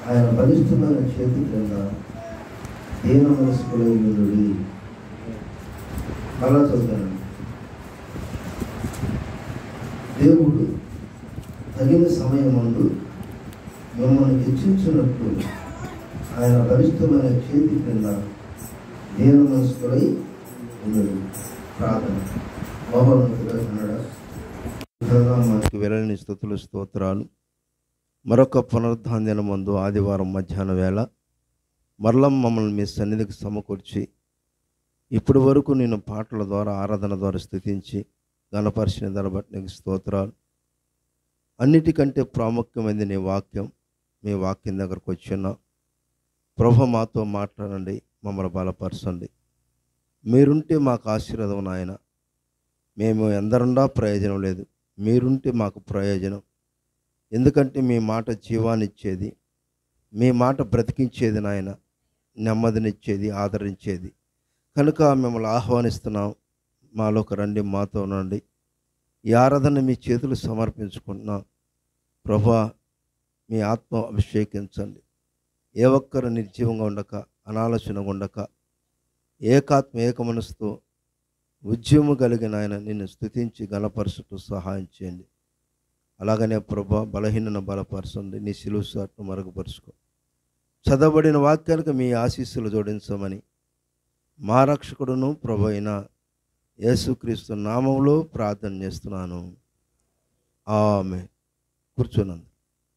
ఆయన బలిష్టమైన చేతి క్రింద దీన మనస్కులై ఉండుడి అలా చదువుతానండి దేవుడు తగిన సమయమందు మిమ్మల్ని హెచ్చించినట్లు ఆయన బలిష్టమైన చేతి క్రింద దీన మనస్కులై ఉండడు ప్రార్థన మహోన్నతుడ కన్నడ మనకు వెళ్ళని స్థుతులు స్తోత్రాలు మరొక పునరుద్ధాన మందు ఆదివారం మధ్యాహ్న వేళ మరలం మమ్మల్ని మీ సన్నిధికి సమకూర్చి ఇప్పటి వరకు నేను పాటల ద్వారా ఆరాధన ద్వారా స్థుతించి గణపరిచిన ధర బట్టి నీకు స్తోత్రాలు అన్నిటికంటే ప్రాముఖ్యమైనది నీ వాక్యం మీ వాక్యం దగ్గరకు వచ్చిన ప్రభు మాతో మాట్లాడండి మమ్మల్ని బలపరచండి మీరుంటే మాకు ఆశీర్వాదం నాయన మేము ఎందరుండా ప్రయోజనం లేదు మీరుంటే మాకు ప్రయోజనం ఎందుకంటే మీ మాట జీవాన్నిచ్చేది మీ మాట బ్రతికించేది నాయన నెమ్మదినిచ్చేది ఆదరించేది కనుక మిమ్మల్ని ఆహ్వానిస్తున్నాం మాలోకి రండి మాతో రండి ఈ ఆరాధన మీ చేతులు సమర్పించుకుంటున్నాం ప్రభా మీ ఆత్మ అభిషేకించండి ఏ ఒక్కరు నిర్జీవంగా ఉండక అనాలోచనగా ఉండక ఏకాత్మ ఏక మనసుతో ఉద్యమం కలిగిన ఆయన నిన్ను స్థుతించి గణపరచుటూ సహాయం చేయండి అలాగనే ప్రభా బలహీనను బలపరచండి నీ సిలువు సాట్ను మరుగుపరుచుకో చదవబడిన వాక్యాలకు మీ ఆశీస్సులు జోడించమని మా రక్షకుడును ప్రభు అయిన యేసుక్రీస్తు నామంలో ప్రార్థన చేస్తున్నాను ఆమె కూర్చున్నాను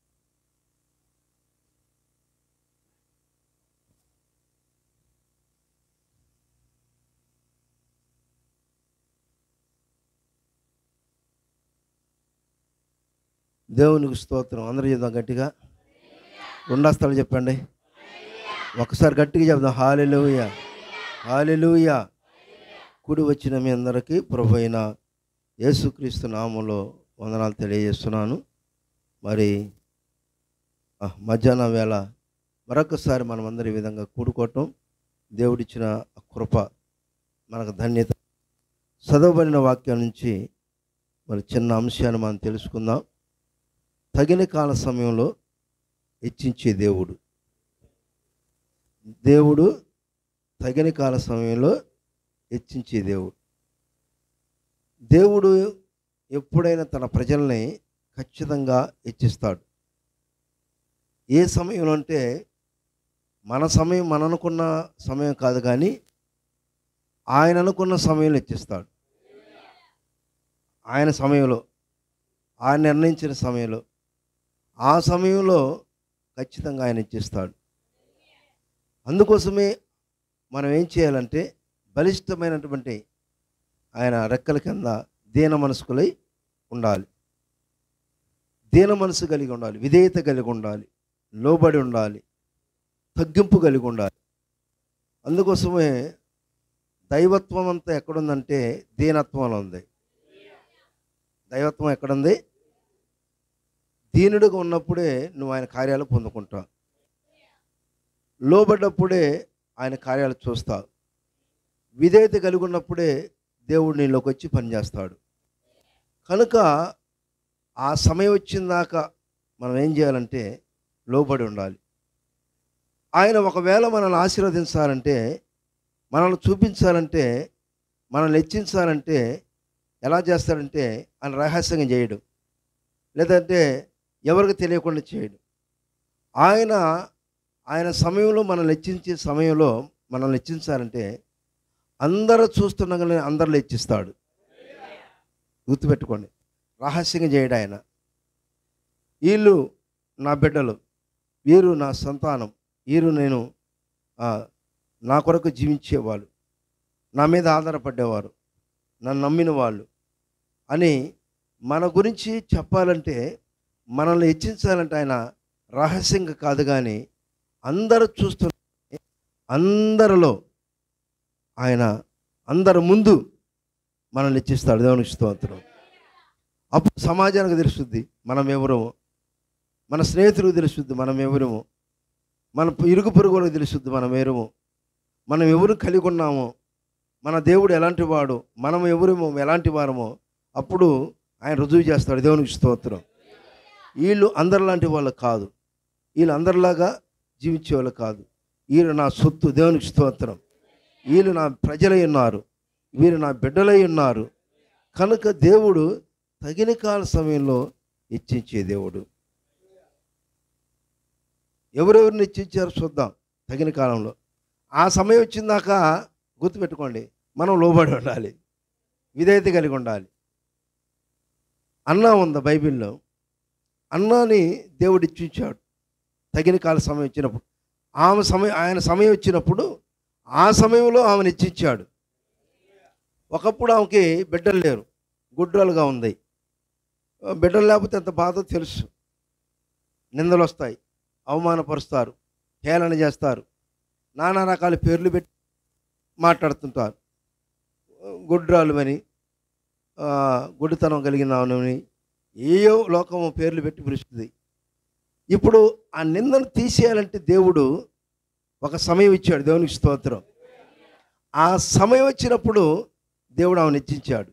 దేవునికి స్తోత్రం అందరూ చెప్దాం గట్టిగా రెండస్తాలు చెప్పండి ఒకసారి గట్టిగా చెప్దాం హాలెలుయ హాలెలుయ కుడి వచ్చిన మీ అందరికీ ప్రభు అయిన యేసుక్రీస్తు నామంలో వందనాలు తెలియజేస్తున్నాను మరి ఆ, మధ్యాహ్నం వేళ మరొకసారి మనమందరం ఈ విధంగా కూడుకోవటం దేవుడిచ్చిన ఆ కృప మనకు ధన్యత చదవబడిన వాక్యం నుంచి మరి చిన్న అంశాన్ని మనం తెలుసుకుందాం తగిన కాల సమయంలో హెచ్చించే దేవుడు దేవుడు తగిన కాల సమయంలో హెచ్చించే దేవుడు దేవుడు ఎప్పుడైనా తన ప్రజల్ని ఖచ్చితంగా హెచ్చిస్తాడు ఏ సమయంలో అంటే మన సమయం మన అనుకున్న సమయం కాదు కానీ ఆయన అనుకున్న సమయంలో హెచ్చిస్తాడు ఆయన సమయంలో ఆయన నిర్ణయించిన సమయంలో ఆ సమయంలో ఖచ్చితంగా ఆయన ఇచ్చిస్తాడు అందుకోసమే మనం ఏం చేయాలంటే బలిష్టమైనటువంటి ఆయన రెక్కల కింద దీన మనసుకులై ఉండాలి దీన మనసు కలిగి ఉండాలి విధేయత కలిగి ఉండాలి లోబడి ఉండాలి తగ్గింపు కలిగి ఉండాలి అందుకోసమే దైవత్వం అంతా ఎక్కడుందంటే దీనత్వంలో ఉంది దైవత్వం ఎక్కడుంది దీనుడుగా ఉన్నప్పుడే నువ్వు ఆయన కార్యాలు పొందుకుంటావు లోబడ్డప్పుడే ఆయన కార్యాలు చూస్తావు విధేయత కలిగి ఉన్నప్పుడే దేవుడు నీలోకి వచ్చి పనిచేస్తాడు కనుక ఆ సమయం వచ్చిన దాకా మనం ఏం చేయాలంటే లోబడి ఉండాలి ఆయన ఒకవేళ మనల్ని ఆశీర్వదించాలంటే మనల్ని చూపించాలంటే మనల్ని హెచ్చించాలంటే ఎలా చేస్తాడంటే ఆయన రహస్యంగా చేయడు లేదంటే ఎవరికి తెలియకుండా చేయడు ఆయన ఆయన సమయంలో మనల్ని హెచ్చించే సమయంలో మనల్ని హెచ్చించాలంటే అందరూ చూస్తుండగానే అందరిలో హెచ్చిస్తాడు గుర్తుపెట్టుకోండి రహస్యంగా చేయడు ఆయన వీళ్ళు నా బిడ్డలు వీరు నా సంతానం వీరు నేను ఆ, నా కొరకు జీవించేవాళ్ళు నా మీద ఆధారపడేవారు నన్ను నమ్మిన వాళ్ళు అని మన గురించి చెప్పాలంటే మనల్ని హెచ్చించాలంటే ఆయన రహస్యంగా కాదు కానీ అందరూ చూస్తున్న అందరిలో ఆయన అందరి ముందు మనల్ని హెచ్చిస్తాడు దేవునికి స్తోత్రం అప్పుడు సమాజానికి తెలుస్తుంది మనం ఎవరము మన స్నేహితులకు తెలుస్తుంది మనం ఎవరము మన ఇరుగు పొరుగులకు తెలుస్తుంది మనం ఎవరము మనం ఎవరు కలిగి ఉన్నామో మన దేవుడు ఎలాంటి వాడు మనం ఎవరేమో ఎలాంటి వారమో అప్పుడు ఆయన రుజువు చేస్తాడు దేవునికి స్తోత్రం వీళ్ళు అందరిలాంటి వాళ్ళు కాదు వీళ్ళందరిలాగా జీవించేవాళ్ళు కాదు వీళ్ళు నా సొత్తు దేవునికి స్తోత్రం వీళ్ళు నా ప్రజలై ఉన్నారు వీరు నా బిడ్డలై ఉన్నారు కనుక దేవుడు తగిన కాల సమయంలో హెచ్చించే దేవుడు ఎవరెవరిని హెచ్చించారో చూద్దాం తగిన కాలంలో ఆ సమయం వచ్చిందాక గుర్తుపెట్టుకోండి మనం లోబడి ఉండాలి విధేయత కలిగి ఉండాలి అన్నా ఉంది బైబిల్లో అన్నాని దేవుడు ఇచ్చించాడు తగిన కాల సమయం వచ్చినప్పుడు ఆమె సమయం ఆయన సమయం వచ్చినప్పుడు ఆ సమయంలో ఆమెను ఇచ్చించాడు ఒకప్పుడు ఆమెకి బిడ్డలు లేరు గుడ్రాలుగా ఉంది బిడ్డలు లేకపోతే ఎంత బాధో తెలుసు నిందలు వస్తాయి అవమానపరుస్తారు హేళన చేస్తారు నానా రకాల పేర్లు పెట్టి మాట్లాడుతుంటారు గుడ్రాలు అని గుడ్డితనం కలిగిన ఆమెని ఏయో లోకము పేర్లు పెట్టి పిలుస్తుంది ఇప్పుడు ఆ నిందను తీసేయాలంటే దేవుడు ఒక సమయం ఇచ్చాడు దేవునికి స్తోత్రం ఆ సమయం వచ్చినప్పుడు దేవుడు ఆమెను హెచ్చించాడు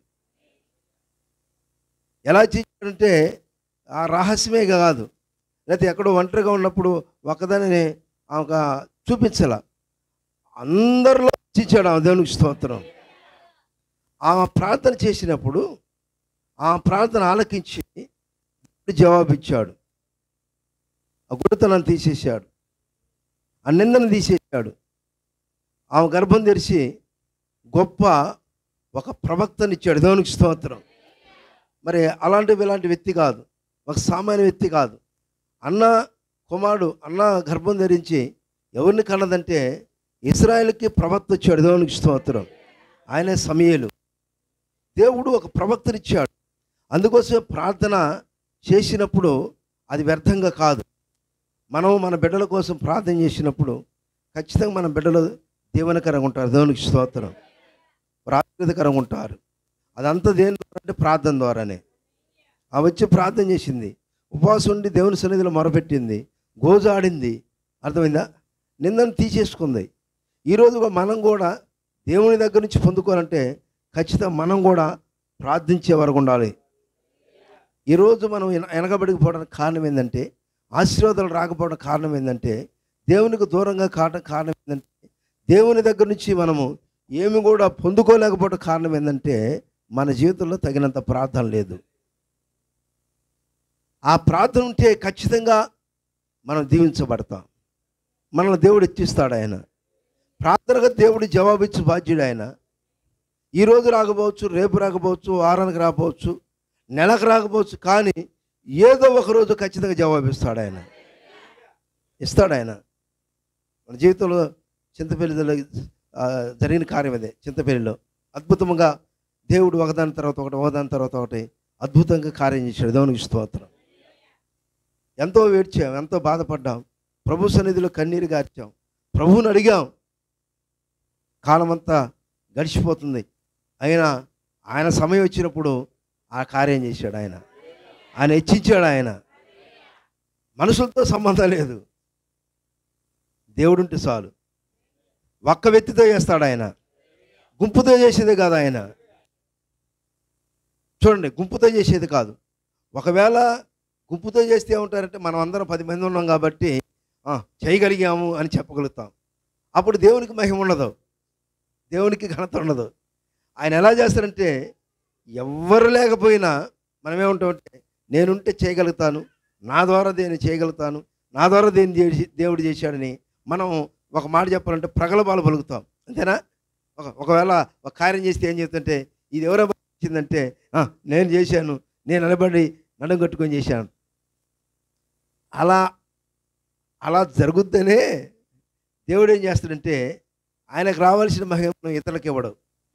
ఎలా హెచ్చించాడంటే ఆ రహస్యమే కాదు లేకపోతే ఎక్కడో ఒంటరిగా ఉన్నప్పుడు ఒకదానిని ఆమెకు చూపించాల అందరిలో హెచ్చించాడు ఆమె దేవునికి స్తోత్రం ఆమె ప్రార్థన చేసినప్పుడు ఆ ప్రార్థన ఆలకించి జవాబిచ్చాడు ఆ గుడితనం తీసేశాడు ఆ నిందను తీసేశాడు ఆమె గర్భం తెరిచి గొప్ప ఒక ప్రవక్తనిచ్చాడు దేవునికి స్తోత్రం మరి అలాంటి ఇలాంటి వ్యక్తి కాదు ఒక సామాన్య వ్యక్తి కాదు అన్న కుమారుడు అన్న గర్భం ధరించి ఎవరిని కన్నదంటే ఇస్రాయేల్కి ప్రవక్త వచ్చాడు దేవునికి స్తోత్రం ఆయనే సమయలు దేవుడు ఒక ప్రవక్తనిచ్చాడు అందుకోసమే ప్రార్థన చేసినప్పుడు అది వ్యర్థంగా కాదు మనం మన బిడ్డల కోసం ప్రార్థన చేసినప్పుడు ఖచ్చితంగా మన బిడ్డలు దీవనకరంగా ఉంటారు దేవునికి స్తోత్రం ప్రార్థకరంగా ఉంటారు అదంతా దేని ద్వారా అంటే ప్రార్థన ద్వారానే ఆ వచ్చి ప్రార్థన చేసింది ఉపవాసం ఉండి దేవుని సన్నిధిలో మొరపెట్టింది గోజాడింది అర్థమైందా నిందను తీసేసుకుంది ఈరోజు మనం కూడా దేవుని దగ్గర నుంచి పొందుకోవాలంటే ఖచ్చితంగా మనం కూడా ప్రార్థించే వరకు ఉండాలి ఈరోజు మనం వెన- వెనకబడిపోవడానికి కారణం ఏంటంటే ఆశీర్వాదాలు రాకపోవడం కారణం ఏంటంటే దేవునికి దూరంగా కావడం కారణం ఏంటంటే దేవుని దగ్గర నుంచి మనము ఏమి కూడా పొందుకోలేకపోవడం కారణం ఏంటంటే మన జీవితంలో తగినంత ప్రార్థన లేదు ఆ ప్రార్థన ఉంటే ఖచ్చితంగా మనం దీవించబడతాం మనల్ని దేవుడు ఇచ్చిస్తాడు ఆయన ప్రార్థనగా దేవుడు జవాబిచ్చు బాధ్యుడు ఆయన ఈరోజు రాకపోవచ్చు రేపు రాకపోవచ్చు వారానికి రాకపోవచ్చు నెలకు రాకపోవచ్చు కానీ ఏదో ఒక రోజు ఖచ్చితంగా జవాబిస్తాడు ఆయన ఇస్తాడు ఆయన మన జీవితంలో చింతపల్లిలో ఆ, జరిగిన కార్యం అదే చింతపల్లిలో అద్భుతంగా దేవుడు ఒకదాని తర్వాత ఒకటి ఒకదాని తర్వాత ఒకటి అద్భుతంగా కార్యం చేశాడు దేవునికి స్తోత్రం ఎంతో ఏడ్చాం ఎంతో బాధపడ్డాం ప్రభు సన్నిధిలో కన్నీరు గార్చాం ప్రభువుని అడిగాం కాలమంతా గడిచిపోతుంది అయినా ఆయన సమయం వచ్చినప్పుడు ఆ కార్యం చేశాడు ఆయన ఆయన హెచ్చించాడు ఆయన మనుషులతో సంబంధం లేదు దేవుడుంటే చాలు ఒక్క వ్యక్తితో చేస్తాడు ఆయన గుంపుతో చేసేది కాదు ఆయన చూడండి గుంపుతో చేసేది కాదు ఒకవేళ గుంపుతో చేస్తే ఏమంటారంటే మనం అందరం పది మంది ఉన్నాం కాబట్టి "ఆ, చేయగలిగాము అని చెప్పగలుగుతాం అప్పుడు దేవునికి మహిమ ఉండదు దేవునికి ఘనత ఉండదు ఆయన ఎలా చేస్తారంటే ఎవ్వరు లేకపోయినా మనం ఏమంటామంటే నేనుంటే చేయగలుగుతాను నా ద్వారా దేన్ని చేయగలుగుతాను నా ద్వారా దేన్ని చేసి- దేవుడు చేశాడని మనం ఒక మాట చెప్పాలంటే ప్రగలభాలు పలుకుతాం అంతేనా ఒక ఒకవేళ ఒక కార్యం చేస్తే ఏం చెప్తుంటే ఇది ఎవరో వచ్చిందంటే "ఆ, నేను చేశాను నేను నిలబడి నడుం కట్టుకొని చేశాను అలా అలా జరుగుద్దనే దేవుడు ఏం చేస్తాడంటే ఆయనకు రావాల్సిన మహిమను ఇతరులకు ఇవ్వడు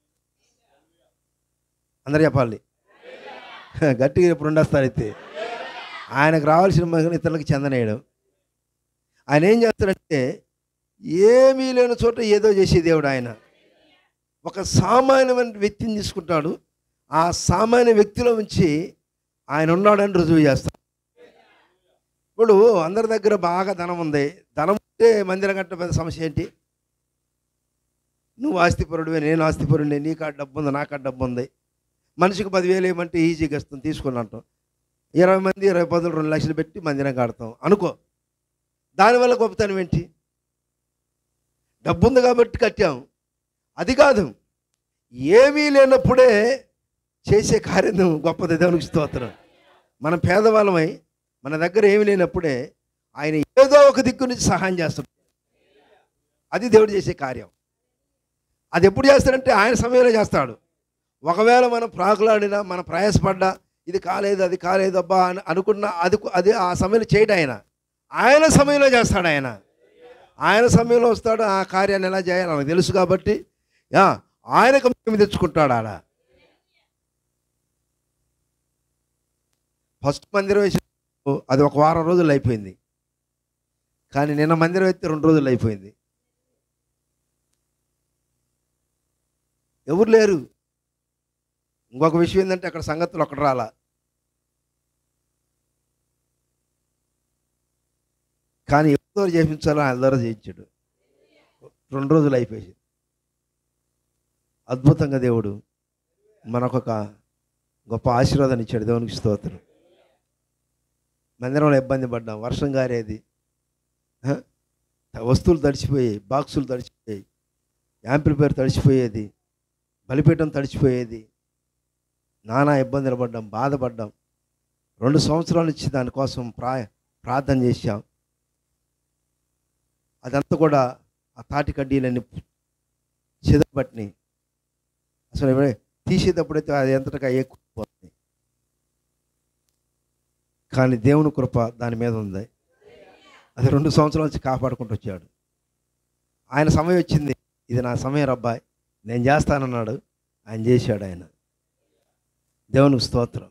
అందరు చెప్పాలి గట్టిగా ఇప్పుడు ఉండేస్తారు అయితే ఆయనకు రావాల్సిన మహిమను ఇతరులకు చెందనేయడం ఆయన ఏం చేస్తాడంటే ఏమీ లేని చోట ఏదో చేసే దేవుడు ఆయన ఒక సామాన్యమైన వ్యక్తిని తీసుకుంటాడు ఆ సామాన్య వ్యక్తిలో ఉంచి ఆయన ఉన్నాడని రుజువు చేస్తాడు ఇప్పుడు అందరి దగ్గర బాగా ధనం ఉంది ధనం ఉంటే మందిరం కట్ట పెద్ద సమస్య ఏంటి నువ్వు ఆస్తిపరుడివే నేను ఆస్తిపరుడిని నీ కాడ డబ్బు ఉంది నా కాడ డబ్బు ఉంది మనిషికి పదివేలు ఏమంటే ఈజీగా వస్తుంది తీసుకుని అంటాం ఇరవై మంది ఇరవై పదులు రెండు లక్షలు పెట్టి మందిరం కడతాం అనుకో దానివల్ల గొప్పతనం ఏంటి డబ్బు ఉంది కాబట్టి కట్టాం అది కాదు ఏమీ లేనప్పుడే చేసే కార్యం గొప్పది దేవునికి స్తోత్రం మనం పేదవాళ్ళమై మన దగ్గర ఏమీ లేనప్పుడే ఆయన ఏదో ఒక దిక్కు నుంచి సహాయం చేస్తాడు అది దేవుడు చేసే కార్యం అది ఎప్పుడు చేస్తాడంటే ఆయన సమయంలో చేస్తాడు ఒకవేళ మనం ప్రాకులాడినా మనం ప్రయాసపడ్డా ఇది కాలేదు అది కాలేదు అబ్బా అని అనుకున్న అది అది ఆ సమయంలో చేయడం ఆయన ఆయన సమయంలో చేస్తాడు ఆయన ఆయన సమయంలో వస్తాడు ఆ కార్యాన్ని ఎలా చేయాలి నాకు తెలుసు కాబట్టి యా, ఆయనకు మేము తెచ్చుకుంటాడు ఆడ ఫస్ట్ మందిరం వేసినప్పుడు అది ఒక వారం రోజులు అయిపోయింది కానీ నిన్న మందిరం అయితే రెండు రోజులు అయిపోయింది ఎవరు లేరు ఇంకొక విషయం ఏంటంటే అక్కడ సంగతులు ఒకటి రాలా కానీ ఎవరితో చేయించాలో ఆయన ద్వారా చేయించాడు రెండు రోజులు అయిపోయింది అద్భుతంగా దేవుడు మనకొక గొప్ప ఆశీర్వాదాన్ని ఇచ్చాడు దేవునికి స్తోత్రం మందిరంలో ఇబ్బంది పడ్డాం వర్షం గారేది హ? వస్తువులు తడిచిపోయాయి బాక్సులు తడిచిపోయాయి యాంప్లిఫైర్ తడిచిపోయేది బలిపీఠం తడిచిపోయేది నానా ఇబ్బందులు పడ్డాం బాధపడ్డాం రెండు సంవత్సరాల నుంచి దానికోసం ప్రా ప్రార్థన చేశాం అదంతా కూడా ఆ తాటి కడ్డీలన్నీ చెదపట్టినాయి అసలు ఎవరే- తీసేటప్పుడైతే అది ఎంతటగా ఎక్కువపోతుంది కానీ దేవుని కృప దాని మీద ఉంది అది రెండు సంవత్సరాల నుంచి కాపాడుకుంటూ వచ్చాడు ఆయన సమయం వచ్చింది ఇది నా సమయం రబ్బాయ్ నేను చేస్తానన్నాడు ఆయన చేశాడు ఆయన దేవునికి స్తోత్రం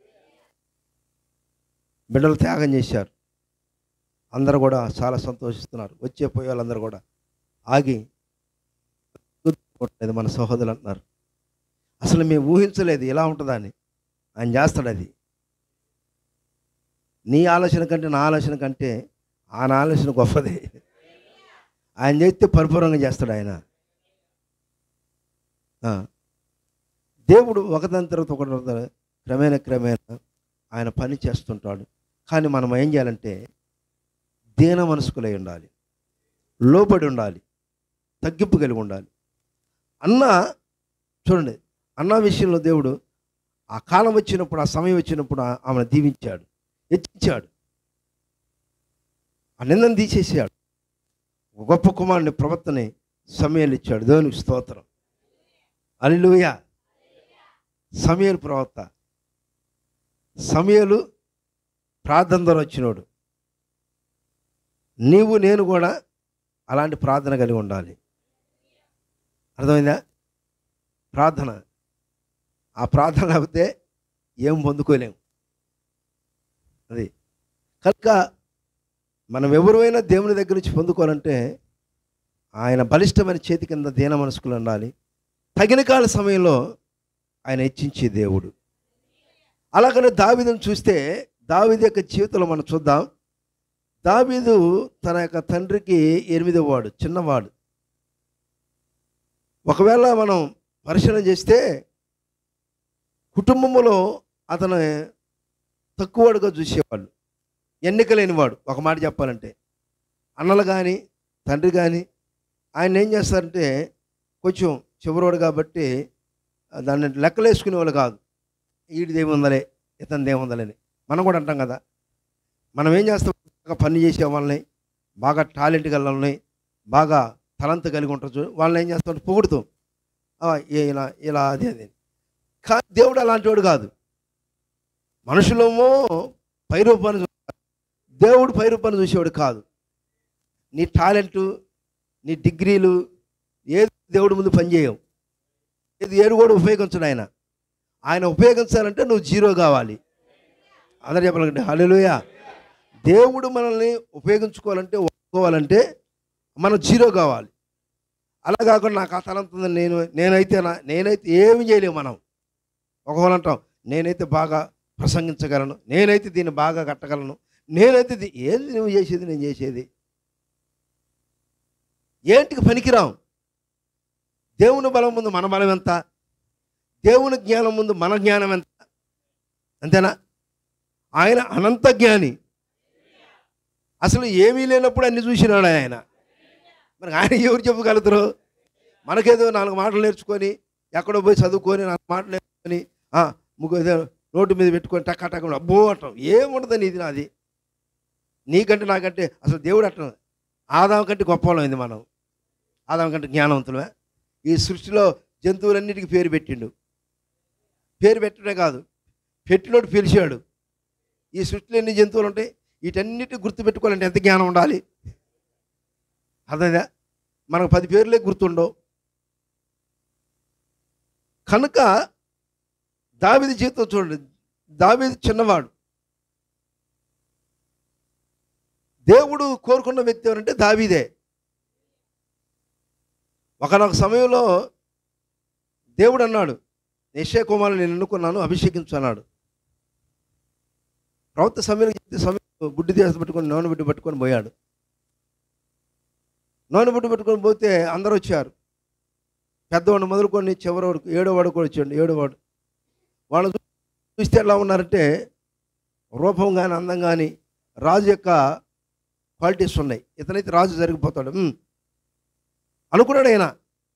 బిడ్డలు త్యాగం చేశారు అందరూ కూడా చాలా సంతోషిస్తున్నారు వచ్చే పోయే వాళ్ళందరూ కూడా ఆగి కొట్టలేదు మన సహోదరులు అంటున్నారు అసలు మేము ఊహించలేదు ఇలా ఉంటుందని ఆయన చేస్తాడు అది నీ ఆలోచన కంటే నా ఆలోచన కంటే ఆయన ఆలోచన గొప్పది ఆయన చేస్తే పరిపూర్ణంగా చేస్తాడు ఆయన ఆ. దేవుడు ఒకదాని తర్వాత ఒకటి క్రమేణా క్రమేణా ఆయన పని చేస్తుంటాడు కానీ మనం ఏం చేయాలంటే దీన మనసుకులై ఉండాలి లోబడి ఉండాలి తగ్గింపు కలిగి ఉండాలి అన్న చూడండి అన్న విషయంలో దేవుడు ఆ కాలం వచ్చినప్పుడు ఆ సమయం వచ్చినప్పుడు ఆ- ఆమెను దీవించాడు హెచ్చించాడు ఆ నిందను తీసేసాడు ఒక గొప్ప కుమారుని ప్రవర్తని సమయాలు ఇచ్చాడు దేవునికి స్తోత్రం అల్లుయ సమయలు ప్రవక్త సమయలు ప్రార్థన ద్వారా వచ్చినోడు నీవు నేను కూడా అలాంటి ప్రార్థన కలిగి ఉండాలి అర్థమైందా ప్రార్థన ఆ ప్రార్థన లేకపోతే ఏం పొందుకోలేము అది కనుక మనం ఎవరైనా దేవుని దగ్గర నుంచి పొందుకోవాలంటే ఆయన బలిష్టమైన చేతి కింద దీన మనసుకులు ఉండాలి తగిన కాల సమయంలో ఆయన హెచ్చించే దేవుడు అలాగనే దావీదును చూస్తే దావీదు యొక్క జీవితంలో మనం చూద్దాం దావీదు తన యొక్క తండ్రికి ఎనిమిదో వాడు చిన్నవాడు ఒకవేళ మనం పరిశీలన చేస్తే కుటుంబంలో అతను తక్కువడుగా చూసేవాళ్ళు ఎన్నిక లేనివాడు ఒక మాట చెప్పాలంటే అన్నలు కానీ తండ్రి కానీ ఆయన ఏం చేస్తారంటే కొంచెం చివరోడు కాబట్టి ఆ, దాన్ని లెక్కలేసుకునే వాళ్ళు కాదు వీడిది ఏముందలే ఇతనిది ఏముందలని మనం కూడా అంటాం కదా మనం ఏం చేస్తాం బాగా పని చేసే వాళ్ళని బాగా టాలెంట్ గల వాళ్ళని బాగా తలంత కలిగి ఉంటారు చూడు వాళ్ళని ఏం చేస్తాం పొగుడుతాం "ఆ, ఏ- ఇలా ఇలా అది అది కానీ దేవుడు అలాంటి వాడు కాదు మనుషులేమో పై రూపాన్ని చూస్తారు దేవుడు పై రూపాన్ని చూసేవాడు కాదు నీ టాలెంటు నీ డిగ్రీలు ఏది దేవుడి ముందు పనిచేయవు ఏది ఏడు కూడా ఉపయోగించడు ఆయన ఆయన ఉపయోగించాలంటే నువ్వు జీరో కావాలి అందరూ చెప్పాలంటే హలోయ దేవుడు మనల్ని ఉపయోగించుకోవాలంటే ఒప్పుకోవాలంటే మనం జీరో కావాలి అలా కాకుండా నాకు ఆ తలంత ఉంది నేను నేనైతే నా నేనైతే ఏమి చేయలేము మనం ఒకవేళ అంటాం నేనైతే బాగా ప్రసంగించగలను నేనైతే దీన్ని బాగా కట్టగలను నేనైతే దీ- ఏంది నువ్వు చేసేది నేను చేసేది ఏంటికి పనికిరాం దేవుని బలం ముందు మన బలం ఎంత దేవుని జ్ఞానం ముందు మన జ్ఞానం ఎంత అంతేనా ఆయన అనంత జ్ఞాని అసలు ఏమీ లేనప్పుడు అన్ని చూసినాడు ఆయన మరి ఆయన ఎవరు చెప్పగలుగుతారు మనకేదో నాలుగు మాటలు నేర్చుకొని ఎక్కడో పోయి చదువుకొని నాలుగు మాటలు నేర్చుకొని ఆ, ముగ్గురు ఏదో నోటు మీద పెట్టుకొని టక్క టక్క అబ్బో అంటాం ఏముండదని ఇది నాది నీకంటే నాకంటే అసలు దేవుడు అట్ట ఆదాం కంటే గొప్పవాళ్ళమైంది మనం ఆదాం కంటే జ్ఞానవంతులమే ఈ సృష్టిలో జంతువులన్నిటికీ పేరు పెట్టిండు పేరు పెట్టడమే కాదు పెట్టినోడు పిలిచాడు ఈ సృష్టిలో ఎన్ని జంతువులు ఉంటాయి వీటన్నిటి గుర్తుపెట్టుకోవాలంటే ఎంత జ్ఞానం ఉండాలి అదేదా మనకు పది పేర్లే గుర్తుండవు కనుక దావిది జీవితం చూడండి దావిది చిన్నవాడు దేవుడు కోరుకున్న వ్యక్తి ఎవరంటే దావీదే ఒకనొక సమయంలో దేవుడు అన్నాడు యశ్య కుమారుని నేను ఎన్నుకున్నాను అభిషేకించు అన్నాడు ప్రవక్త సమయం చెప్తే సమయం గుడ్డి దేశ పట్టుకొని నూనె బిడ్డ పట్టుకొని పోయాడు నూనె బిడ్డ పట్టుకొని పోతే అందరూ వచ్చారు పెద్దవాడు మొదలుకొని చివరి వరకు ఏడో వాడు కూడా వచ్చాడు ఏడో వాడు వాళ్ళు చూస్తే ఎలా ఉన్నారంటే రూపం కానీ అందం కానీ రాజు యొక్క క్వాలిటీస్ ఉన్నాయి ఇతనైతే రాజు జరిగిపోతాడు "ఉమ్." అనుకున్నాడు ఆయన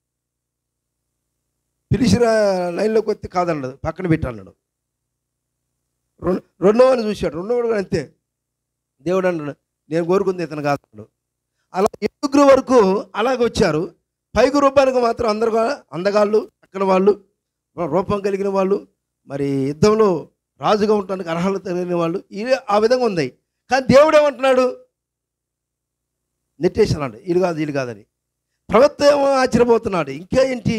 పిలిచిన లైన్లోకి వస్తే కాదన్నాడు పక్కన పెట్టి అన్నాడు రెం- రెండో వాడిని చూశాడు రెండో వాడు కూడా అంతే దేవుడు అన్నాడు నేను కోరుకుంది ఇతను కాదన్నాడు అలా ఏడుగురు వరకు అలాగే వచ్చారు పైకి రూపానికి మాత్రం అందరు కూడా అందగాళ్ళు చక్కని వాళ్ళు రూపం కలిగిన వాళ్ళు మరి యుద్ధంలో రాజుగా ఉండడానికి అర్హత కలిగిన వాళ్ళు ఇది ఆ విధంగా ఉంది కానీ దేవుడు ఏమంటున్నాడు నెట్టేసినాడు వీళ్ళు కాదు వీళ్ళు కాదని ప్రవక్త ఏమో ఆశ్చర్యపోతున్నాడు ఇంకా ఏంటి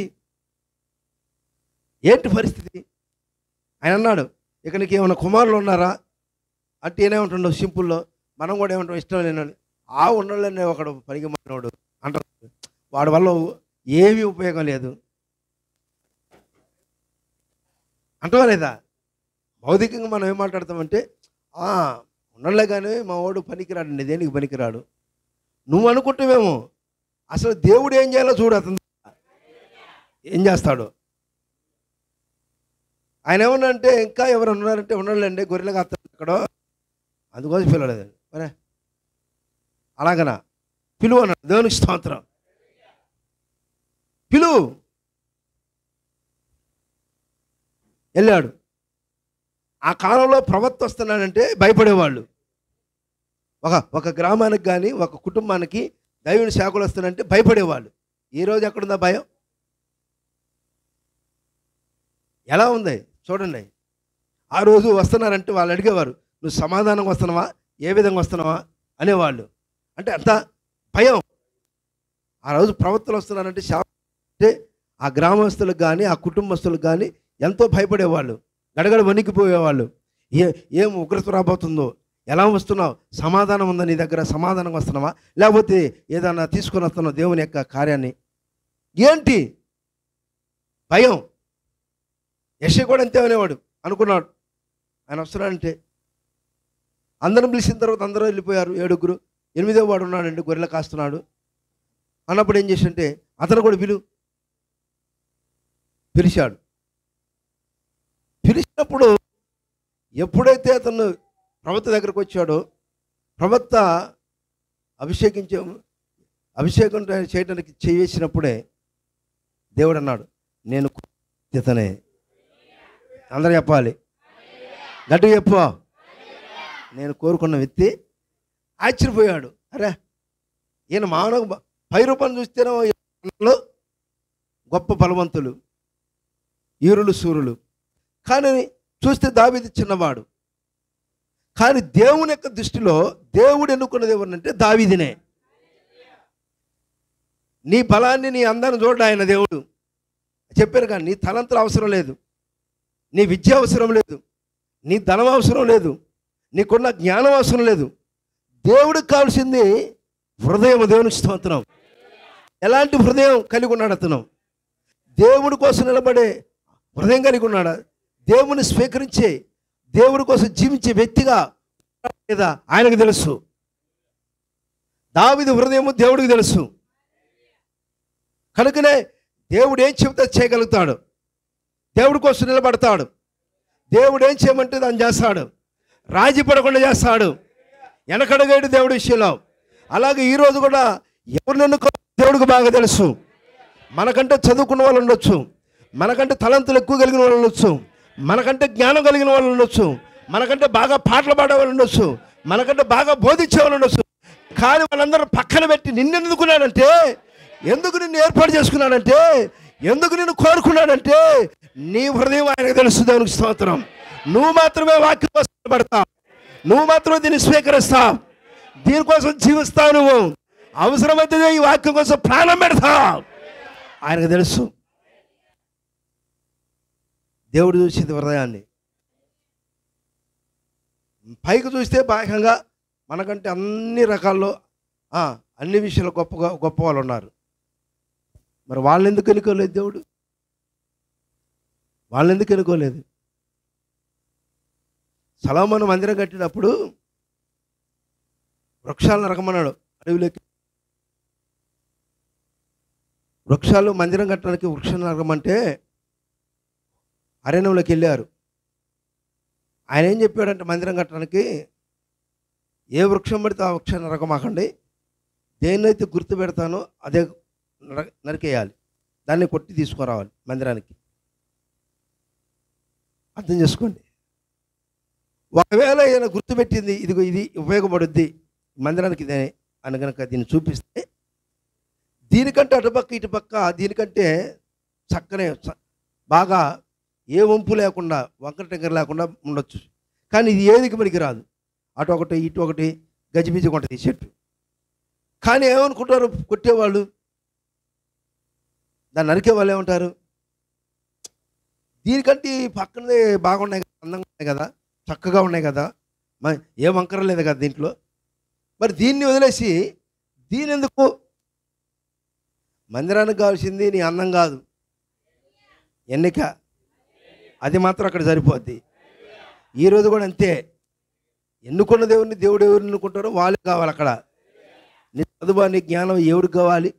ఏంటి పరిస్థితి ఆయన అన్నాడు ఇక నీకు ఏమైనా కుమారులు ఉన్నారా అంటే ఏమేమంటుండవు సింపుల్లో మనం కూడా ఏమంటాం ఇష్టం లేనని ఆ ఉండలేని ఒకడు పనికి మానవాడు అంటారు వాడి వల్ల ఏమీ ఉపయోగం లేదు అంటావా లేదా భౌతికంగా మనం ఏం మాట్లాడతామంటే "ఆ, ఉండలే కానీ మా వాడు పనికిరాడు దేనికి పనికిరాడు నువ్వు అనుకుంటావేమో అసలు దేవుడు ఏం చేయాలో చూడు అతను ఏం చేస్తాడు ఆయన ఏమన్నా అంటే ఇంకా ఎవరు ఉన్నారంటే ఉండలేండి గొర్రెలు కాస్తాడు ఇక్కడ అందుకోసం పిలవలేదండి మరే అలాగనా పిలువు అన్నాడు దేవునికి స్తోత్రం పిలువు వెళ్ళాడు ఆ కాలంలో ప్రవక్త వస్తున్నాడంటే భయపడేవాళ్ళు ఒక ఒక గ్రామానికి కానీ ఒక కుటుంబానికి దైవుని శాఖలు వస్తున్నాడంటే భయపడేవాళ్ళు ఈ రోజు ఎక్కడుందా భయం ఎలా ఉంది చూడండి ఆ రోజు వస్తున్నారంటే వాళ్ళు అడిగేవారు నువ్వు సమాధానంగా వస్తున్నావా ఏ విధంగా వస్తున్నావా అనేవాళ్ళు అంటే అంత భయం ఆ రోజు ప్రవక్తలు వస్తున్నారంటే శా అంటే ఆ గ్రామస్తులకు కానీ ఆ కుటుంబస్తులకు కానీ ఎంతో భయపడేవాళ్ళు గడగడ వణికిపోయేవాళ్ళు ఏ ఏం ఉగ్రత రాబోతుందో ఎలా వస్తున్నావు సమాధానం ఉందా నీ దగ్గర సమాధానం వస్తున్నావా లేకపోతే ఏదన్నా తీసుకొని వస్తున్నావు దేవుని యొక్క కార్యాన్ని ఏంటి భయం యశ కూడా అంతే అనేవాడు అనుకున్నాడు ఆయన వస్తున్నాడంటే అందరం పిలిచిన తర్వాత అందరూ వెళ్ళిపోయారు ఏడుగురు ఎనిమిదో వాడు ఉన్నాడండి గొర్రెలు కాస్తున్నాడు అన్నప్పుడు ఏం చేసింటే అతను కూడా పిలు పిలిచాడు పిలిచినప్పుడు ఎప్పుడైతే అతను ప్రవక్త దగ్గరకు వచ్చాడో ప్రవక్త అభిషేకించే అభిషేకం చేయడానికి చేసినప్పుడే దేవుడు అన్నాడు నేను ఇతనే అందరూ చెప్పాలి గట్టిగా చెప్పు నేను కోరుకున్న వ్యక్తి ఆశ్చర్యపోయాడు అరే ఈయన మానవ పై రూపాన్ని చూస్తేనే ఈయనలో గొప్ప బలవంతులు ఈరులు సూరులు కానీ చూస్తే దావీదు చిన్నవాడు కానీ దేవుని యొక్క దృష్టిలో దేవుడు ఎన్నుకున్నది ఎవరినంటే దావీదినే నీ బలాన్ని నీ అందాన్ని చూడ ఆయన దేవుడు చెప్పారు కానీ నీ తలంతులు అవసరం లేదు నీ విద్య అవసరం లేదు నీ ధనం అవసరం లేదు నీకున్న జ్ఞానం అవసరం లేదు దేవుడికి కావాల్సింది హృదయం దేవునికి స్తోత్రం ఎలాంటి హృదయం కలిగి ఉన్నాడు అతను దేవుడి కోసం నిలబడే హృదయం కలిగి ఉన్నాడా దేవుని స్వీకరించే దేవుడి కోసం జీవించే వ్యక్తిగా లేదా ఆయనకు తెలుసు దావిది హృదయము దేవుడికి తెలుసు కనుకనే దేవుడు ఏం చెబితే అది చేయగలుగుతాడు దేవుడి కోసం నిలబడతాడు దేవుడు ఏం చేయమంటే దాన్ని చేస్తాడు రాజీ పడకుండా చేస్తాడు వెనకడగేడు దేవుడి విషయంలో అలాగే ఈరోజు కూడా ఎవరిని ఎన్నుకో దేవుడికి బాగా తెలుసు మనకంటే చదువుకున్న వాళ్ళు ఉండొచ్చు మనకంటే తలంతులు ఎక్కువ కలిగిన వాళ్ళు ఉండొచ్చు మనకంటే జ్ఞానం కలిగిన వాళ్ళు ఉండొచ్చు మనకంటే బాగా పాటలు పాడే వాళ్ళు ఉండొచ్చు మనకంటే బాగా బోధించే వాళ్ళు ఉండొచ్చు కానీ వాళ్ళందరూ పక్కన పెట్టి నిన్ను ఎందుకున్నాడంటే ఎందుకు నిన్ను ఏర్పాటు చేసుకున్నాడంటే ఎందుకు నిన్ను కోరుకున్నాడంటే నీ హృదయం ఆయనకు తెలుసు దేవునికి స్తోత్రం నువ్వు మాత్రమే వాక్యం కోసం పడతావు నువ్వు మాత్రమే దీన్ని స్వీకరిస్తావు దీనికోసం జీవిస్తావు నువ్వు అవసరమైతే ఈ వాక్యం కోసం ప్రాణం పెడతావు ఆయనకు తెలుసు దేవుడు చూసింది హృదయాన్ని పైకి చూస్తే బాహ్యంగా మనకంటే అన్ని రకాల్లో ఆ, అన్ని విషయాలు గొప్పగా గొప్ప వాళ్ళు ఉన్నారు మరి వాళ్ళని ఎందుకు ఎన్నుకోలేదు దేవుడు వాళ్ళని ఎందుకు ఎన్నుకోలేదు సలోమను మందిరం కట్టినప్పుడు వృక్షాలను రకమన్నాడు అడవిలోకి వృక్షాలు మందిరం కట్టడానికి వృక్షం నరకమంటే అరణ్యంలోకి వెళ్ళారు ఆయన ఏం చెప్పాడంటే మందిరం కట్టడానికి ఏ వృక్షం పడితే ఆ వృక్షాన్ని నరకమాకండి దేన్నైతే గుర్తు పెడతానో అదే నర నరికేయాలి దాన్ని కొట్టి తీసుకురావాలి మందిరానికి అర్థం చేసుకోండి ఒకవేళ ఈయన గుర్తుపెట్టింది ఇదిగో ఇది ఉపయోగపడుద్ది మందిరానికి ఇదే అని కనుక దీన్ని చూపిస్తే దీనికంటే అటుపక్క ఇటుపక్క దీనికంటే చక్కనే చ- బాగా ఏ వంపు లేకుండా వంకర టెంకర లేకుండా ఉండొచ్చు కానీ ఇది ఏదికి మనకి రాదు అటు ఒకటి ఇటు ఒకటి గజిబిజి ఉంటుంది ఈ చెట్టు కానీ ఏమనుకుంటారు కొట్టేవాళ్ళు దాన్ని నరికే వాళ్ళు ఏమంటారు దీనికంటే ఈ పక్కనదే బాగున్నాయి కదా అందంగా ఉన్నాయి కదా చక్కగా ఉన్నాయి కదా మరి ఏ వంకర లేదు కదా దీంట్లో మరి దీన్ని వదిలేసి దీని ఎందుకు మందిరానికి కావాల్సింది నీ అందం కాదు ఎన్నిక అది మాత్రం అక్కడ సరిపోద్ది ఈరోజు కూడా అంతే ఎన్నుకున్న దేవుడిని దేవుడు ఎవరు ఎన్నుకుంటారో వాళ్ళే కావాలి అక్కడ నీ చదువు నీ జ్ఞానం ఎవరికి కావాలి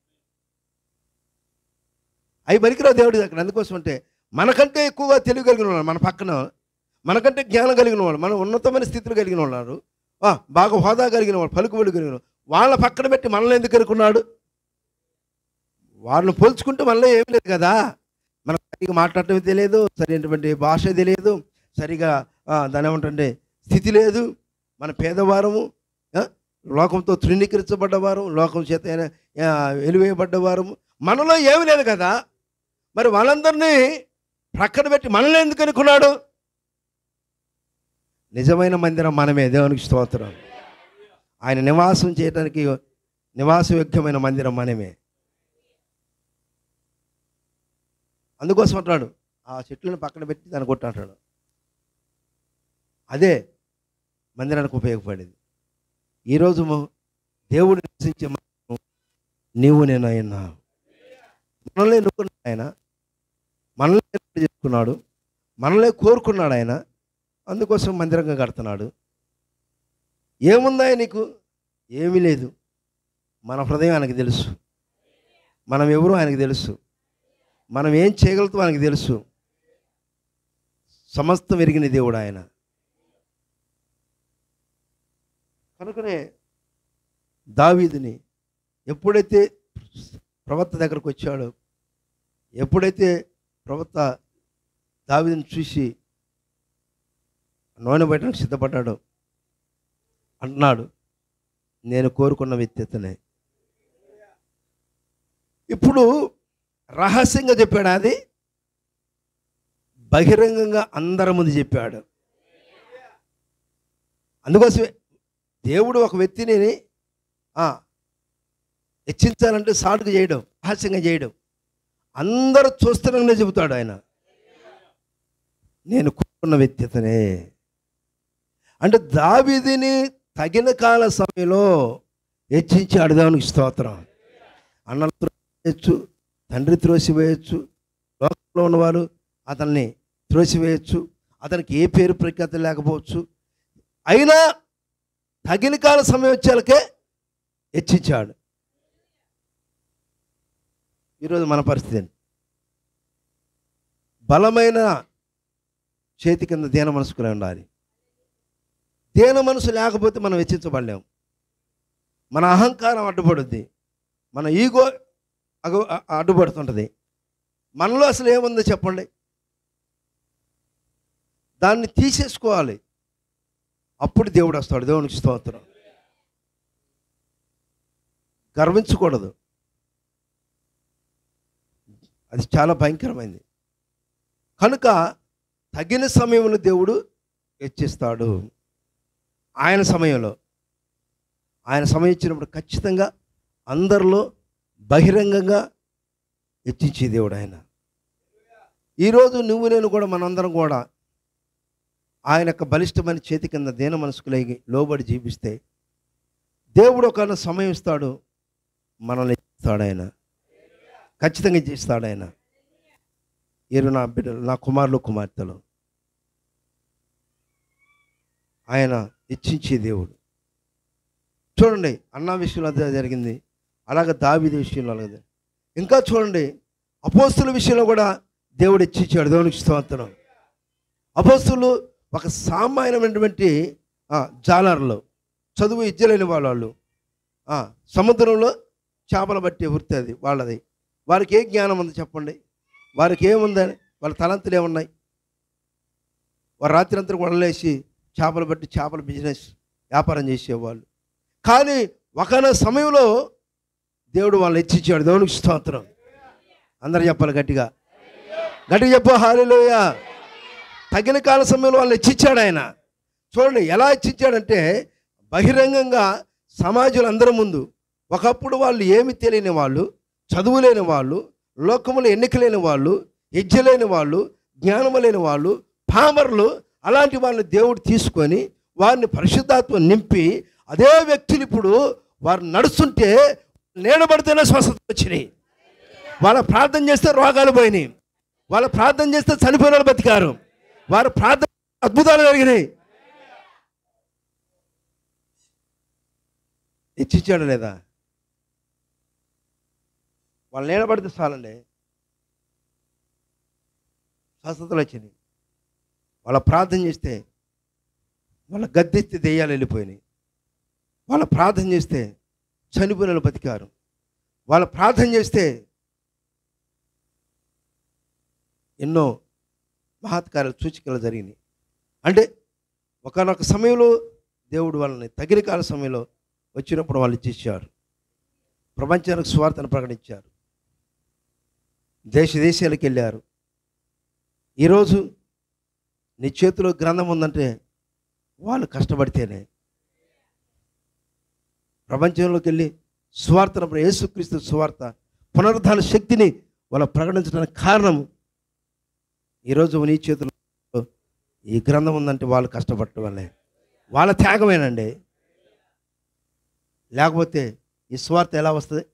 అవి పనికిరావు దేవుడి దగ్గర అందుకోసం అంటే మనకంటే ఎక్కువగా తెలివి కలిగిన వాళ్ళు మన పక్కన మనకంటే జ్ఞానం కలిగిన వాళ్ళు మనం ఉన్నతమైన స్థితిలో కలిగిన వాళ్ళు ఆ, బాగా హోదా కలిగిన వాళ్ళు పలుకుబడి కలిగిన వాళ్ళు వాళ్ళ పక్కన పెట్టి మనల్ని ఎందుకు అనుకున్నాడు వాళ్ళని పోల్చుకుంటే మనలో ఏమీ లేదు కదా మనకు సరిగా మాట్లాడటం తెలియదు సరైనటువంటి భాష తెలియదు సరిగా ఆ, దాని ఏమంటే స్థితి లేదు మన పేదవారము ఆ, లోకంతో తృణీకరించబడ్డవారు లోకం చేత ఆ, వెలివేయబడ్డవారము మనలో ఏమీ లేదు కదా మరి వాళ్ళందరినీ ప్రక్కన పెట్టి మనల్ని ఎందుకు అనుకున్నాడు నిజమైన మందిరం మనమే దేవునికి స్తోత్రం ఆయన నివాసం చేయడానికి నివాసయోగ్యమైన మందిరం మనమే అందుకోసం అంటాడు ఆ చెట్లను పక్కన పెట్టి దాన్ని కొట్టు అంటాడు అదే మందిరానికి ఉపయోగపడేది ఈరోజు మ- దేవుడు నివసించే మందిరం నీవు నేను అయినా మనల్ని ఎన్నుకున్నాడు ఆయన మనల్ని ఏర్పాటు చేసుకున్నాడు మనల్ని కోరుకున్నాడు ఆయన అందుకోసం మందిరంగా కడుతున్నాడు ఏముందా నీకు ఏమీ లేదు మన హృదయం ఆయనకు తెలుసు మనం ఎవరు ఆయనకు తెలుసు మనం ఏం చేయగలుగుతాం ఆయనకు తెలుసు సమస్తం ఎరిగిన దేవుడు ఆయన కనుకనే దావీదుని ఎప్పుడైతే ప్రవక్త దగ్గరకు వచ్చాడో ఎప్పుడైతే ప్రవక్త దావీదుని చూసి నూనె పెట్టడానికి సిద్ధపడ్డాడో అంటున్నాడు నేను కోరుకున్న వ్యక్తిత్వనే ఇప్పుడు రహస్యంగా చెప్పాడు అది బహిరంగంగా అందరి ముందు చెప్పాడు అందుకోసమే దేవుడు ఒక వ్యక్తిని ఆ, హెచ్చించాలంటే సాటుగా చేయడం రహస్యంగా చేయడం అందరూ చూస్తున్నానే చెబుతాడు ఆయన నేను కోరుకున్న వ్యక్తితనే అంటే దావీదిని తగిన కాల సమయంలో హెచ్చించి అడదానికి స్తోత్రం అన్నలు త్రోసివేయచ్చు తండ్రి త్రోసివేయచ్చు లోకంలో ఉన్నవారు అతన్ని త్రోసివేయచ్చు అతనికి ఏ పేరు ప్రఖ్యాతి లేకపోవచ్చు అయినా తగిన కాల సమయం వచ్చేలకే హెచ్చించాడు ఈరోజు మన పరిస్థితి ఏంటి? బలమైన చేతి కింద దీన మనసుకునే ఉండాలి దేన మనసు లేకపోతే మనం హెచ్చించబడలేం మన అహంకారం అడ్డుపడుద్ది మన ఈగో అగు అ- అడ్డుపడుతుంటుంది మనలో అసలు ఏముందో చెప్పండి దాన్ని తీసేసుకోవాలి అప్పుడు దేవుడు వస్తాడు దేవునికి స్తోత్రం గర్వించకూడదు అది చాలా భయంకరమైంది కనుక తగిన సమయంలో దేవుడు హెచ్చిస్తాడు ఆయన సమయంలో ఆయన సమయం ఇచ్చినప్పుడు ఖచ్చితంగా అందరిలో బహిరంగంగా హెచ్చించే దేవుడు ఆయన ఈరోజు నువ్వు నేను కూడా మనందరం కూడా ఆయన యొక్క బలిష్టమైన చేతి కింద దీన మనసుకులై లోబడి జీవిస్తే దేవుడు ఒక సమయం ఇస్తాడు మనల్ని ఇస్తాడు ఆయన ఖచ్చితంగా చేస్తాడు ఆయన ఏరు నా బిడ్డలు నా కుమారులు కుమార్తెలు ఆయన ఇచ్చించే దేవుడు చూడండి అన్న విషయంలో అదే జరిగింది అలాగే దావిది విషయంలో అలాగే ఇంకా చూడండి అపోస్తుల విషయంలో కూడా దేవుడు ఇచ్చిచ్చాడు దేవునికి స్తోత్రం అపోస్తులు ఒక సామాన్యమైనటువంటి ఆ, జాలర్లు చదువు ఇచ్చలేని వాళ్ళు ఆ, సముద్రంలో చేపలు బట్టి వృత్తి అది వాళ్ళది వారికి ఏ జ్ఞానం ఉంది చెప్పండి వారికి ఏముందని వాళ్ళ తలంతులు ఏమున్నాయి వారు రాత్రి అంతా వడలేసి చేపలు బట్టి చేపల బిజినెస్ వ్యాపారం చేసేవాళ్ళు కానీ ఒకన సమయంలో దేవుడు వాళ్ళని హెచ్చించాడు దేవునికి స్తోత్రం అందరు చెప్పాలి గట్టిగా గట్టిగా చెప్పు హాలిలోయ తగిన కాల సమయంలో వాళ్ళని హెచ్చించాడు ఆయన చూడండి ఎలా హెచ్చించాడంటే బహిరంగంగా సమాజంలో అందరి ముందు ఒకప్పుడు వాళ్ళు ఏమి తెలియని వాళ్ళు చదువు లేని వాళ్ళు లోకములు ఎన్నిక లేని వాళ్ళు ఎజ్జ లేని వాళ్ళు జ్ఞానము లేని వాళ్ళు పామరులు అలాంటి వాళ్ళని దేవుడు తీసుకొని వారిని పరిశుద్ధాత్మ నింపి అదే వ్యక్తులు ఇప్పుడు వారు నడుస్తుంటే నీడబడితేనే స్వస్థత వచ్చినాయి వాళ్ళ ప్రార్థన చేస్తే రోగాలు పోయినాయి వాళ్ళ ప్రార్థన చేస్తే చనిపోయిన వాళ్ళు బతికారు వారు ప్రార్థన అద్భుతాలు జరిగినాయి ఇచ్చిచ్చాడు లేదా వాళ్ళు నీడబడితే చాలండి స్వస్థతలు వచ్చినాయి వాళ్ళ ప్రార్థన చేస్తే వాళ్ళ గద్దెత్తి దెయ్యాలు వెళ్ళిపోయినాయి వాళ్ళ ప్రార్థన చేస్తే చనిపోయిన వాళ్ళు బతికారు వాళ్ళ ప్రార్థన చేస్తే ఎన్నో మహత్కార్యాలు సూచికలు జరిగినాయి అంటే ఒకనొక సమయంలో దేవుడు వాళ్ళని తగిన కాల సమయంలో వచ్చినప్పుడు వాళ్ళు ఇచ్చేసారు ప్రపంచానికి స్వార్థను ప్రకటించారు దేశ దేశాలకు వెళ్ళారు ఈరోజు నీ చేతిలో గ్రంథం ఉందంటే వాళ్ళు కష్టపడితేనే ప్రపంచంలోకి వెళ్ళి సువార్తను యేసుక్రీస్తు సువార్త పునరుద్ధాన శక్తిని వాళ్ళు ప్రకటించడానికి కారణం ఈరోజు నీ చేతిలో ఈ గ్రంథం ఉందంటే వాళ్ళు కష్టపడటం వల్లే వాళ్ళ త్యాగమేనండి లేకపోతే ఈ స్వార్థ ఎలా వస్తుంది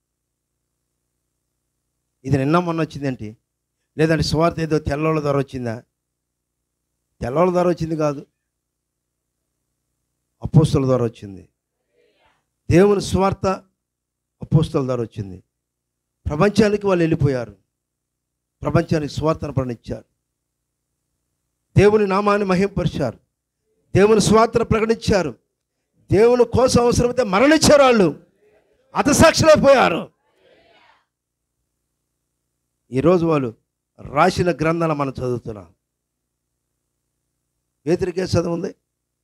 ఇది నిన్న మొన్న వచ్చిందేంటి లేదంటే స్వార్థ ఏదో తెల్లోళ్ళ ద్వారా వచ్చిందా తెల్లోళ్ళ ద్వారా వచ్చింది కాదు అపోస్తుల ద్వారా వచ్చింది దేవుని స్వార్థ అపోస్తుల ద్వారా వచ్చింది ప్రపంచానికి వాళ్ళు వెళ్ళిపోయారు ప్రపంచానికి స్వార్థను ప్రణించారు దేవుని నామాన్ని మహింపరిచారు దేవుని స్వార్థను ప్రకటించారు దేవుని కోసం అవసరమైతే మరణించారు వాళ్ళు అతసాక్షులైపోయారు ఈరోజు వాళ్ళు రాసిన గ్రంథాలు మనం చదువుతున్నాం పేదరికే చదువు ఉంది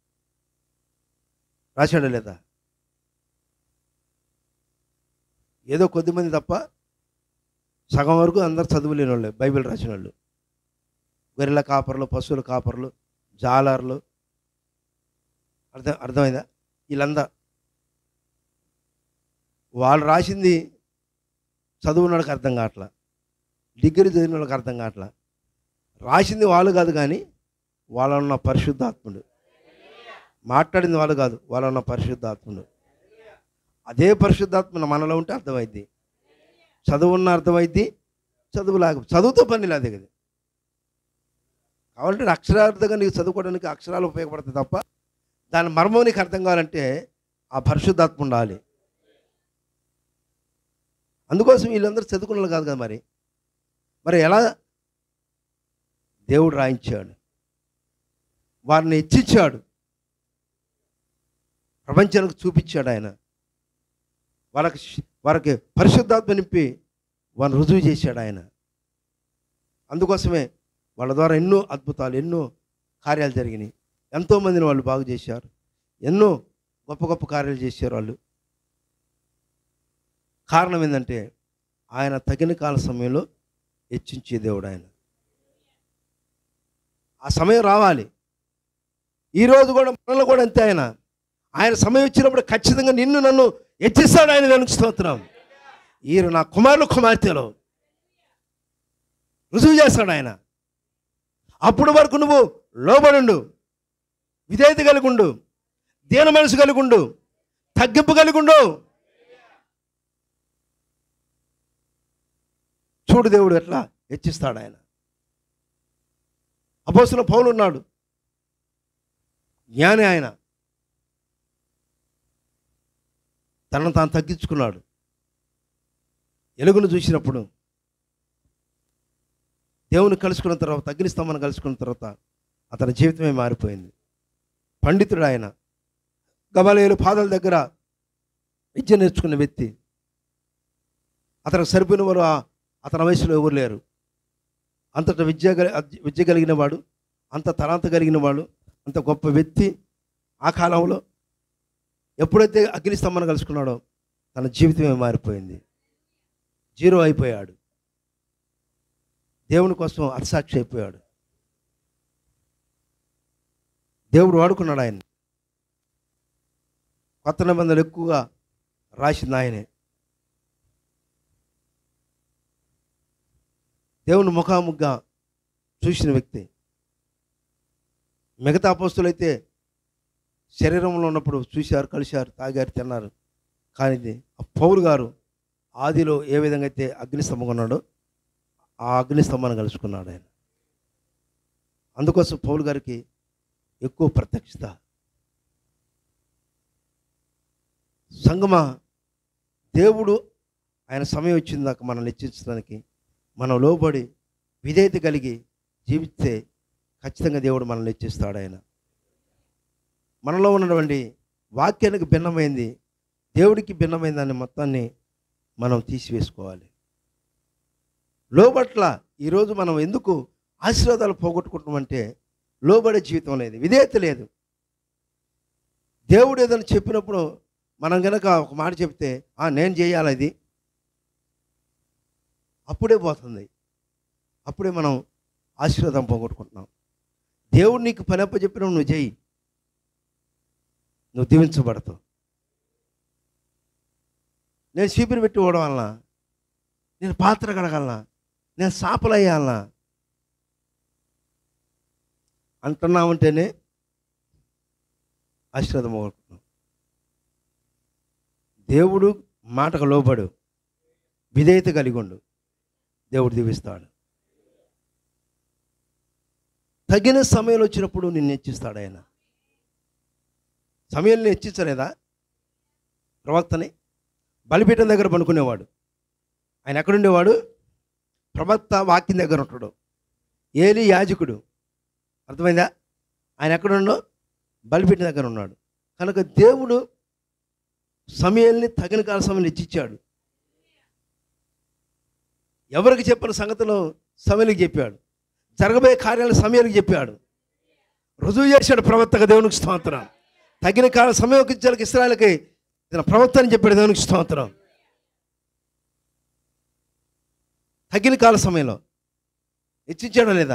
రాశాడు లేదా ఏదో కొద్దిమంది తప్ప సగం వరకు అందరు చదువులేని వాళ్ళే బైబిల్ రాసిన వాళ్ళు గొర్రెల కాపర్లు పశువుల కాపర్లు జాలర్లు అర్థం అర్థమైందా వీళ్ళందా వాళ్ళు రాసింది చదువున్నాళ్ళకి అర్థం కావట్లా డిగ్రీ చదివిన వాళ్ళకి అర్థం కావట్లా రాసింది వాళ్ళు కాదు కానీ వాళ్ళన్న పరిశుద్ధాత్ముడు మాట్లాడింది వాళ్ళు కాదు వాళ్ళన్న పరిశుద్ధాత్ముడు అదే పరిశుద్ధాత్మ మనలో ఉంటే అర్థమైద్ది చదువున్న అర్థమైద్ది చదువు లేక చదువుతో పని లేదు కదా కాబట్టి అక్షరార్థంగా నీకు చదువుకోవడానికి అక్షరాలు ఉపయోగపడతాయి తప్ప దాని మర్మం నీకు అర్థం కావాలంటే ఆ పరిశుద్ధాత్మ ఉండాలి అందుకోసం వీళ్ళందరూ చదువుకున్న వాళ్ళు కాదు కదా మరి మరి ఎలా దేవుడు రాయించాడు వారిని హెచ్చించాడు ప్రపంచానికి చూపించాడు ఆయన వాళ్ళకి వారికి పరిశుద్ధాత్మ నింపి వారిని రుజువు చేశాడు ఆయన అందుకోసమే వాళ్ళ ద్వారా ఎన్నో అద్భుతాలు ఎన్నో కార్యాలు జరిగినాయి ఎంతోమందిని వాళ్ళు బాగు చేశారు ఎన్నో గొప్ప గొప్ప కార్యాలు చేశారు వాళ్ళు కారణం ఏంటంటే ఆయన తగిన కాల సమయంలో హెచ్చించే దేవుడు ఆయన ఆ సమయం రావాలి ఈరోజు కూడా మనలో కూడా అంతే ఆయన ఆయన సమయం వచ్చినప్పుడు ఖచ్చితంగా నిన్ను నన్ను హెచ్చిస్తాడు ఆయన దానికి స్తోత్రం ఈయన నా కుమారులు కుమార్తెలు రుజువు చేస్తాడు ఆయన అప్పుడు వరకు నువ్వు లోబడుండు విధేయత కలిగి ఉండు దీన మనసు కలిగి ఉండు తగ్గింపు కలిగి ఉండు చూడు దేవుడు ఎట్లా హెచ్చిస్తాడు ఆయన అపోస్తుల పౌలు ఉన్నాడు జ్ఞాని ఆయన తనను తాను తగ్గించుకున్నాడు ఎలుగును చూసినప్పుడు దేవుని కలుసుకున్న తర్వాత తగ్గినిస్తామని కలుసుకున్న తర్వాత అతని జీవితమే మారిపోయింది పండితుడు ఆయన గబలేలు పాదాల దగ్గర విద్య నేర్చుకున్న వ్యక్తి అతనికి సరిపోయిన వారు ఆ- అతని వయసులో ఎవరు లేరు అంతట విద్య కలి- అద్- విద్య కలిగిన వాడు అంత తలాంత కలిగిన వాడు అంత గొప్ప వ్యక్తి ఆ కాలంలో ఎప్పుడైతే అగ్నిస్తంభన కలుసుకున్నాడో తన జీవితమే మారిపోయింది జీరో అయిపోయాడు దేవుని కోసం అర్సాక్షి అయిపోయాడు దేవుడు వాడుకున్నాడు ఆయన కొత్త నిబంధనలు ఎక్కువగా రాసింది ఆయనే దేవుని ముఖాముఖిగా చూసిన వ్యక్తి మిగతా అపోస్తులైతే శరీరంలో ఉన్నప్పుడు చూశారు కలిశారు తాగారు తిన్నారు కానీ ఇది ఆ పౌరు గారు ఆదిలో ఏ విధంగా అయితే అగ్నిస్తంభం ఉన్నాడో ఆ అగ్నిస్తంభాన్ని కలుసుకున్నాడు ఆయన అందుకోసం పౌలు గారికి ఎక్కువ ప్రత్యక్షత సంగమ దేవుడు ఆయన సమయం వచ్చిందాక మనం హెచ్చించడానికి మనం లోబడి విధేయత కలిగి జీవిస్తే ఖచ్చితంగా దేవుడు మనల్ని హెచ్చిస్తాడు ఆయన మనలో ఉన్నటువంటి వాక్యానికి భిన్నమైంది దేవుడికి భిన్నమైన దాన్ని మొత్తాన్ని మనం తీసివేసుకోవాలి లోబట్ల ఈరోజు మనం ఎందుకు ఆశీర్వాదాలు పోగొట్టుకుంటామంటే లోబడే జీవితం లేదు విధేయత లేదు దేవుడు ఏదైనా చెప్పినప్పుడు మనం కనుక ఒక మాట చెప్తే "ఆ, నేను చేయాలి అది అప్పుడే పోతుంది అప్పుడే మనం ఆశీర్వాదం పోగొట్టుకుంటున్నాం దేవుడు నీకు పని అప్ప చెప్పినప్పుడు నువ్వు చేయి నువ్వు దీవించబడతావు నేను చీపిరి పెట్టి పోవడం వలన నేను పాత్ర కడగలనా నేను సాపలు అయ్యాలనా అంటున్నామంటేనే ఆశీర్వాదం పోగొట్టుకున్నాం దేవుడు మాటకు లోబడు విధేయత కలిగి ఉండు దేవుడు దీవిస్తాడు తగిన సమయంలో వచ్చినప్పుడు నిన్ను హెచ్చిస్తాడు ఆయన సమయాన్ని హెచ్చించలేదా ప్రవక్తని బలిపీఠం దగ్గర పనుకునేవాడు ఆయన ఎక్కడుండేవాడు ప్రవక్త వాక్యం దగ్గర ఉంటాడు ఏలి యాజకుడు అర్థమైందా ఆయన ఎక్కడుండో బలిపీఠం దగ్గర ఉన్నాడు కనుక దేవుడు సమయాల్ని తగిన కాల సమయాన్ని ఇచ్చిచ్చాడు ఎవరికి చెప్పిన సంగతులు సమయానికి చెప్పాడు జరగబోయే కార్యాలు సమయానికి చెప్పాడు రుజువు చేశాడు ప్రవక్తగా దేవునికి స్తోత్రం తగిన కాల సమయం ఇచ్చాలకు ఇస్రాయలకి ఇతను ప్రవక్త అని చెప్పాడు దేవునికి స్తోత్రం తగిన కాల సమయంలో హెచ్చించాడా లేదా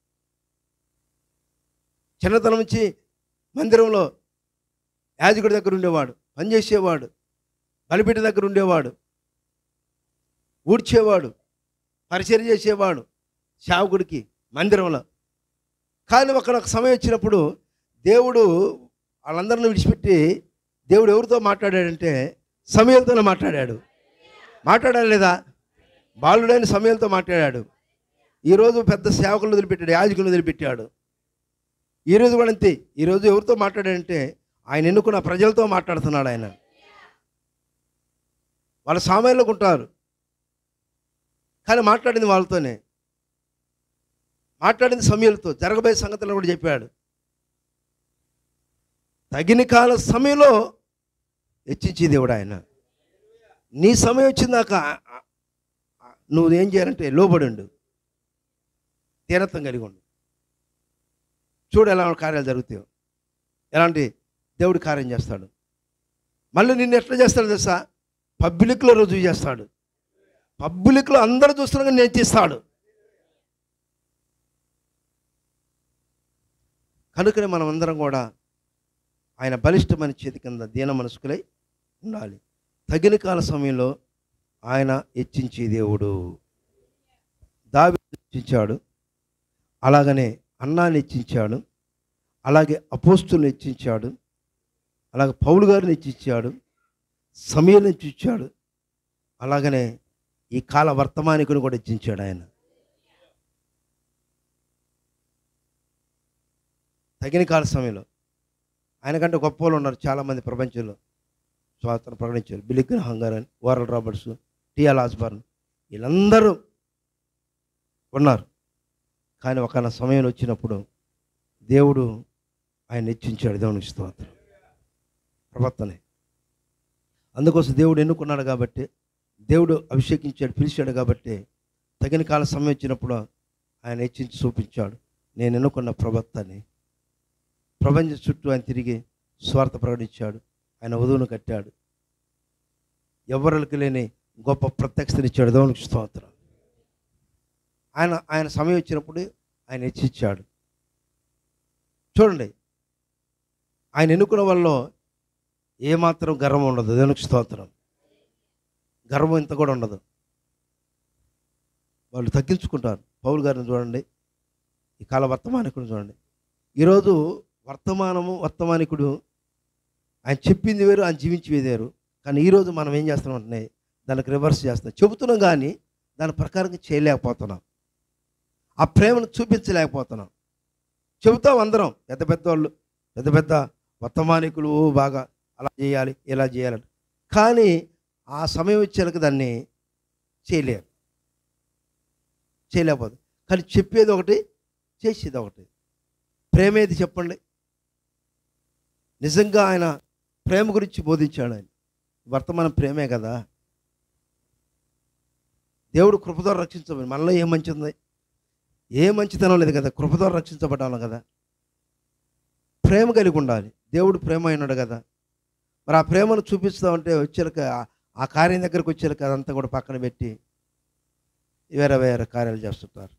చిన్నతనం నుంచి మందిరంలో యాజకుడి దగ్గర ఉండేవాడు పనిచేసేవాడు బలిపీఠ దగ్గర ఉండేవాడు ఊడ్చేవాడు పరిచర్య చేసేవాడు సేవకుడికి మందిరంలో కానీ ఒక ఒక సమయం వచ్చినప్పుడు దేవుడు వాళ్ళందరిని విడిచిపెట్టి దేవుడు ఎవరితో మాట్లాడాడంటే సమయంతోనే మాట్లాడాడు మాట్లాడాడు లేదా బాలుడైన సమయంతో మాట్లాడాడు ఈరోజు పెద్ద సేవకులను వదిలిపెట్టాడు యాజకులను వదిలిపెట్టాడు ఈరోజు కూడా అంతే ఈరోజు ఎవరితో మాట్లాడాడంటే ఆయన ఎన్నుకున్న ప్రజలతో మాట్లాడుతున్నాడు ఆయన వాళ్ళ సామాన్యులకు ఉంటారు కానీ మాట్లాడింది వాళ్ళతోనే మాట్లాడింది సమయంతో జరగబోయే సంగతులను కూడా చెప్పాడు తగిన కాల సమయంలో హెచ్చించే దేవుడు ఆయన నీ సమయం వచ్చిందాక నువ్వు ఏం చేయాలంటే లోబడి ఉండు తీరత్వం కలిగి ఉండు చూడు ఎలా కార్యాలు జరుగుతాయో ఎలాంటి దేవుడు కార్యం చేస్తాడు మళ్ళీ నిన్ను ఎట్లా చేస్తాడు తెలుసా పబ్లిక్లో రుజువు చేస్తాడు పబ్లిక్లో అందరూ చూస్తున్నాగా నేను చేస్తాడు కనుకనే మనం అందరం కూడా ఆయన బలిష్టమైన చేతి కింద దీన మనసుకులై ఉండాలి తగిన కాల సమయంలో ఆయన హెచ్చించే దేవుడు దావి హెచ్చించాడు అలాగనే అన్నాన్ని హెచ్చించాడు అలాగే అపోస్తులను హెచ్చించాడు అలాగే పౌలు గారిని హెచ్చించాడు సమయాన్ని హెచ్చించాడు అలాగనే ఈ కాల వర్తమానికుని కూడా హెచ్చించాడు ఆయన తగిన కాల సమయంలో ఆయనకంటే గొప్ప వాళ్ళు ఉన్నారు చాలామంది ప్రపంచంలో స్వాతంత్రం ప్రకటించారు బిలిక్ హంగారన్ వారల్ రాబర్ట్స్ టిఎల్ ఆస్బర్న్ వీళ్ళందరూ ఉన్నారు కానీ ఒక సమయం వచ్చినప్పుడు దేవుడు ఆయన హెచ్చించాడు దేవునికి స్తోత్రం ప్రవర్తనే అందుకోసం దేవుడు ఎన్నుకున్నాడు కాబట్టి దేవుడు అభిషేకించాడు పిలిచాడు కాబట్టి తగిన కాల సమయం వచ్చినప్పుడు ఆయన హెచ్చించి చూపించాడు నేను ఎన్నుకున్న ప్రవక్తని ప్రపంచం చుట్టూ ఆయన తిరిగి స్వార్థ ప్రకటించాడు ఆయన వధువును కట్టాడు ఎవరికి లేని గొప్ప ప్రత్యక్షతనిచ్చాడు దేవునికి స్తోత్రం ఆయన ఆయన సమయం వచ్చినప్పుడు ఆయన హెచ్చించాడు చూడండి ఆయన ఎన్నుకున్న వాళ్ళలో ఏమాత్రం గర్వం ఉండదు దేవునికి స్తోత్రం గర్వం ఇంత కూడా ఉండదు వాళ్ళు తగ్గించుకుంటారు పౌలు గారిని చూడండి ఈ కాల వర్తమానికుడు చూడండి ఈరోజు వర్తమానము వర్తమానికుడు ఆయన చెప్పింది వేరు ఆయన జీవించి వేరు కానీ ఈరోజు మనం ఏం చేస్తున్నాం అంటే దానికి రివర్స్ చేస్తున్నాం చెబుతున్నాం కానీ దాని ప్రకారంగా చేయలేకపోతున్నాం ఆ ప్రేమను చూపించలేకపోతున్నాం చెబుతాం అందరం పెద్ద పెద్ద వాళ్ళు పెద్ద పెద్ద వర్తమానికులు బాగా అలా చేయాలి ఇలా చేయాలని కానీ ఆ సమయం వచ్చేలకు దాన్ని చేయలేరు చేయలేకపోదు కానీ చెప్పేది ఒకటి చేసేది ఒకటి ప్రేమేది చెప్పండి నిజంగా ఆయన ప్రేమ గురించి బోధించాడు ఆయన వర్తమానం ప్రేమే కదా దేవుడు కృపతో రక్షించమని మనలో ఏ మంచి ఉంది ఏ మంచితనం లేదు కదా కృపతో రక్షించబడాలి కదా ప్రేమ కలిగి ఉండాలి దేవుడు ప్రేమ అయినాడు కదా మరి ఆ ప్రేమను చూపిస్తామంటే వచ్చాక ఆ కార్యం దగ్గరకు వచ్చాక అదంతా కూడా పక్కన పెట్టి వేరే వేరే కార్యాలు చేస్తుంటారు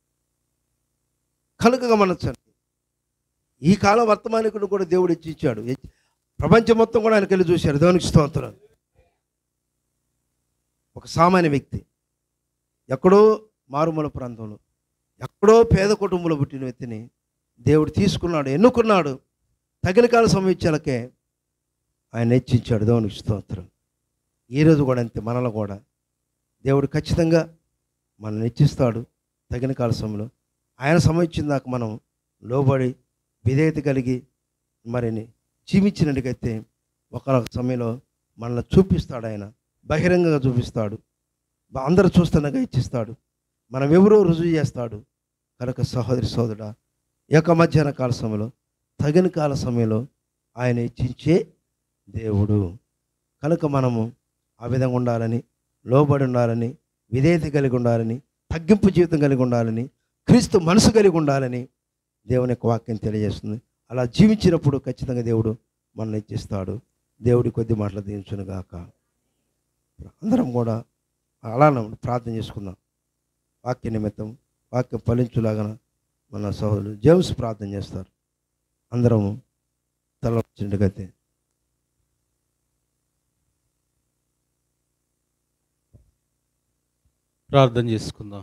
కనుక గమనించండి ఈ కాలం వర్తమానికుడు కూడా దేవుడు ఇచ్చించాడు ప్రపంచం మొత్తం కూడా ఆయనకి వెళ్ళి చూశాడు దేవునికి స్తోత్రం ఒక సామాన్య వ్యక్తి ఎక్కడో మారుమూల ప్రాంతంలో ఎక్కడో పేద కుటుంబంలో పుట్టిన వ్యక్తిని దేవుడు తీసుకున్నాడు ఎన్నుకున్నాడు తగిన కాల సమీక్షలకే ఆయన హెచ్చించాడు దేవునికి స్తోత్రం ఈరోజు కూడా అంతే మనలో కూడా దేవుడు ఖచ్చితంగా మనల్ని హెచ్చిస్తాడు తగిన కాల సమయంలో ఆయన సమయం దాకా మనం లోబడి విధేయత కలిగి మరిని జీవించినట్టుకైతే ఒకనొక సమయంలో మనల్ని చూపిస్తాడు ఆయన బహిరంగంగా చూపిస్తాడు బ- అందరూ చూస్తుండగా ఇచ్చిస్తాడు మనం ఎవరో రుజువు చేస్తాడు కనుక సహోదరి సోదరుడా ఈ యొక్క మధ్యాహ్న కాల సమయంలో తగిన కాల సమయంలో ఆయన ఇచ్చించే దేవుడు కనుక మనము ఆ విధంగా ఉండాలని లోబడి ఉండాలని విధేయత కలిగి ఉండాలని తగ్గింపు జీవితం కలిగి ఉండాలని క్రీస్తు మనసు కలిగి ఉండాలని దేవుని యొక్క వాక్యం తెలియజేస్తుంది అలా జీవించినప్పుడు ఖచ్చితంగా దేవుడు మనల్ని ఇచ్చిస్తాడు దేవుడి కొద్ది మాటలు దీవించును గాక అందరం కూడా అలానే ప్రార్థన చేసుకుందాం వాక్య నిమిత్తం వాక్యం ఫలించులాగా మన సహోదరులు జేమ్స్ ప్రార్థన చేస్తారు అందరము తల వచ్చినట్టుగైతే ప్రార్థన చేసుకుందాం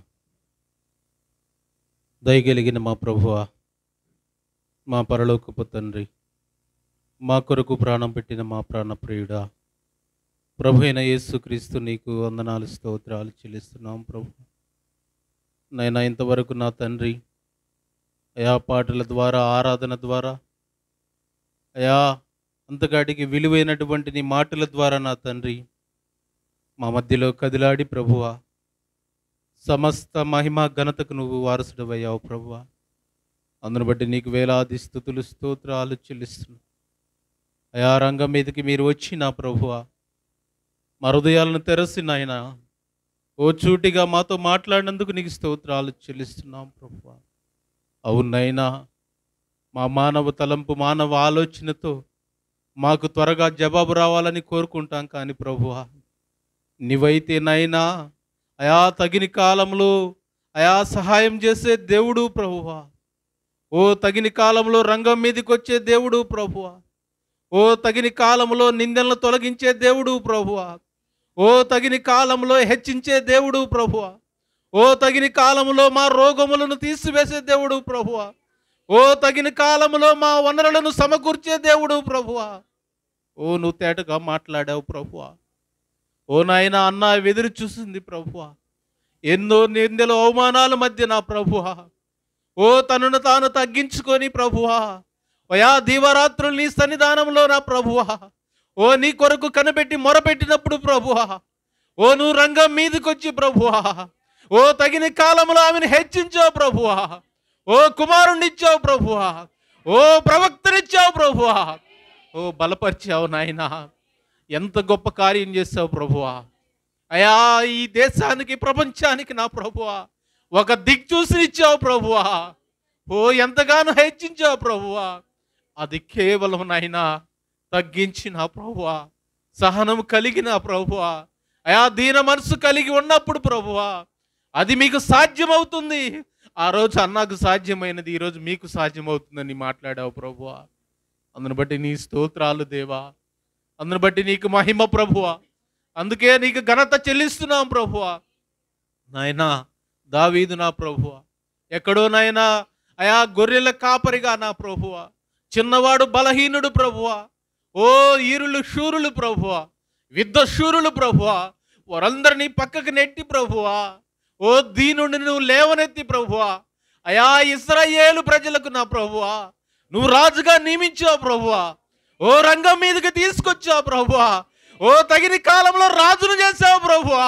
దయగలిగిన మా ప్రభువ మా పరలోకపు తండ్రి మా కొరకు ప్రాణం పెట్టిన మా ప్రాణప్రియుడా ప్రభు అయిన యేసుక్రీస్తు నీకు వందనాలు స్తోత్రాలు చెల్లిస్తున్నాం ప్రభు నైనా ఇంతవరకు నా తండ్రి అయా పాటల ద్వారా ఆరాధన ద్వారా అయా అంతకాటికి విలువైనటువంటి నీ మాటల ద్వారా నా తండ్రి మా మధ్యలో కదిలాడి ప్రభువా సమస్త మహిమ ఘనతకు నువ్వు వారసుడవయ్యావు ప్రభువా అందును బట్టి నీకు వేలాది స్థుతులు స్తోత్రాలు చెల్లిస్తున్నాను అయా రంగం మీదకి మీరు వచ్చి నా ప్రభువ మా హృదయాలను తెరసి నాయన ఓ చూటిగా మాతో మాట్లాడినందుకు నీకు స్తోత్రాలు చెల్లిస్తున్నాం ప్రభువ అవునైనా మా మానవ తలంపు మానవ ఆలోచనతో మాకు త్వరగా జవాబు రావాలని కోరుకుంటాం కానీ ప్రభువా నీవైతే నైనా అయా తగిన కాలంలో అయా సహాయం చేసే దేవుడు ప్రభువా ఓ తగిన కాలంలో రంగం మీదకి వచ్చే దేవుడు ప్రభువా ఓ తగిన కాలంలో నిందలను తొలగించే దేవుడు ప్రభువా ఓ తగిన కాలంలో హెచ్చించే దేవుడు ప్రభువా ఓ తగిన కాలంలో మా రోగములను తీసివేసే దేవుడు ప్రభువా ఓ తగిన కాలంలో మా వనరులను సమకూర్చే దేవుడు ప్రభువా ఓ నువ్వు తేటగా మాట్లాడావు ప్రభువా ఓ నాయన అన్న వెదురు చూసింది ప్రభువా ఎన్నో నిందలు అవమానాల మధ్య నా ప్రభువా ఓ తనను తాను తగ్గించుకొని ప్రభువా ఓయా దీవరాత్రులు నీ సన్నిధానంలో నా ప్రభువా ఓ నీ కొరకు కనిపెట్టి మొరపెట్టినప్పుడు ప్రభువా ఓ నువ్వు రంగం మీదకొచ్చి ప్రభువా ఓ తగిన కాలంలో ఆమెను హెచ్చించావు ప్రభువా ఓ కుమారుణ్ణిచ్చావు ప్రభువా ఓ ప్రవక్తనిచ్చావు ప్రభువా ఓ బలపరిచావు నాయనా ఎంత గొప్ప కార్యం చేసావు ప్రభువా అయా ఈ దేశానికి ప్రపంచానికి నా ప్రభువా ఒక దిక్చూసినిచ్చావు ప్రభువా ఓ ఎంతగానో హెచ్చించావు ప్రభువా అది కేవలం నాయనా తగ్గించిన ప్రభువా సహనం కలిగిన ప్రభువా అయా దీన మనసు కలిగి ఉన్నప్పుడు ప్రభువా అది మీకు సాధ్యమవుతుంది ఆ రోజు అన్నాకు సాధ్యమైనది ఈరోజు మీకు సాధ్యమవుతుందని మాట్లాడావు ప్రభువా అందును బట్టి నీ స్తోత్రాలు దేవా అందును బట్టి నీకు మహిమ ప్రభువా అందుకే నీకు ఘనత చెల్లిస్తున్నాం ప్రభువా నాయనా దావీదు నా ప్రభువా ఎక్కడో నాయనా అయా గొర్రెల కాపరిగా నా ప్రభువా చిన్నవాడు బలహీనుడు ప్రభువా ఓ ఈరులు శూరులు ప్రభువా విద్ద శూరులు ప్రభువా వారందరినీ పక్కకు నెట్టి ప్రభువా ఓ దీనుని నువ్వు లేవనెత్తి ప్రభువా అయా ఇస్రాయేలు ప్రజలకు నా ప్రభువా నువ్వు రాజుగా నియమించావు ప్రభువా ఓ రంగం మీదకి తీసుకొచ్చావు ప్రభువా ఓ తగిన కాలంలో రాజును చేసావు ప్రభువా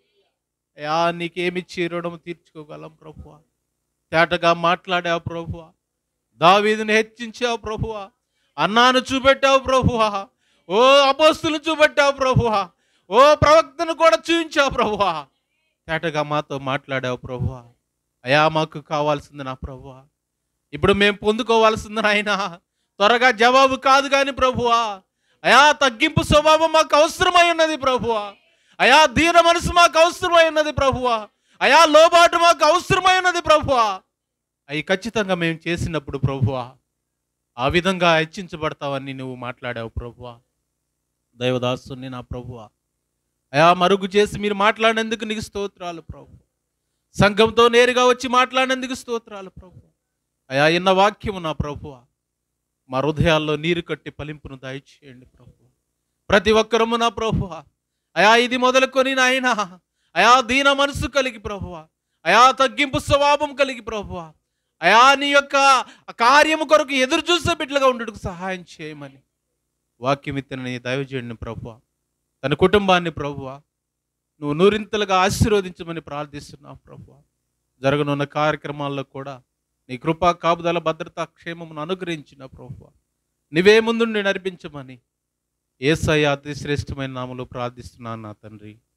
అయా నీకేమిచ్చి రుణం తీర్చుకోగలం ప్రభువా తేటగా మాట్లాడావు ప్రభువా దావీదుని హెచ్చించావు ప్రభువా అన్నాను చూపెట్టావు ప్రభువా ఓ అపోస్తులు చూపెట్టావు ప్రభువా ఓ ప్రవక్తను కూడా చూపించావు ప్రభువా తేటగా మాతో మాట్లాడావు ప్రభువా అయా మాకు కావాల్సింది నా ప్రభువా ఇప్పుడు మేము పొందుకోవాల్సింది నాయన త్వరగా జవాబు కాదు కానీ ప్రభువా అయా తగ్గింపు స్వభావం మాకు అవసరమై ఉన్నది ప్రభువా అయా దీన మనసు మాకు అవసరమై ఉన్నది ప్రభువా అయా లోబాటు మాకు అవసరమై ఉన్నది ప్రభువా అవి ఖచ్చితంగా మేము చేసినప్పుడు ప్రభువా ఆ విధంగా హెచ్చించబడతావని నువ్వు మాట్లాడావు ప్రభువా దైవదాసుని నా ప్రభువా అయా మరుగు చేసి మీరు మాట్లాడినందుకు నీకు స్తోత్రాలు ప్రభు సంఘంతో నేరుగా వచ్చి మాట్లాడినందుకు స్తోత్రాలు ప్రభు అయా ఇన్న వాక్యము నా ప్రభువా మా హృదయాల్లో నీరు కట్టి ఫలింపును దయచేయండి ప్రభు ప్రతి ఒక్కరము నా ప్రభువా అయా ఇది మొదలుకొని నాయన అయా దీన మనసు కలిగి ప్రభువా అయా తగ్గింపు స్వభావం కలిగి ప్రభువా అయా నీ యొక్క కార్యము కొరకు ఎదురు చూసే బిడ్డలుగా ఉండుటకు సహాయం చేయమని వాక్యం ఇత్తనని దైవజేయండి ప్రభువా తన కుటుంబాన్ని ప్రభువా నువ్వు నూరింతలుగా ఆశీర్వదించమని ప్రార్థిస్తున్నావు ప్రభువా జరగనున్న కార్యక్రమాల్లో కూడా నీ కృపా కాపుదల భద్రత క్షేమమును అనుగ్రహించిన ప్రభువా నీవే ముందుండి నడిపించమని ఏసయ్య అతి శ్రేష్టమైన నామలో ప్రార్థిస్తున్నాను నా తండ్రి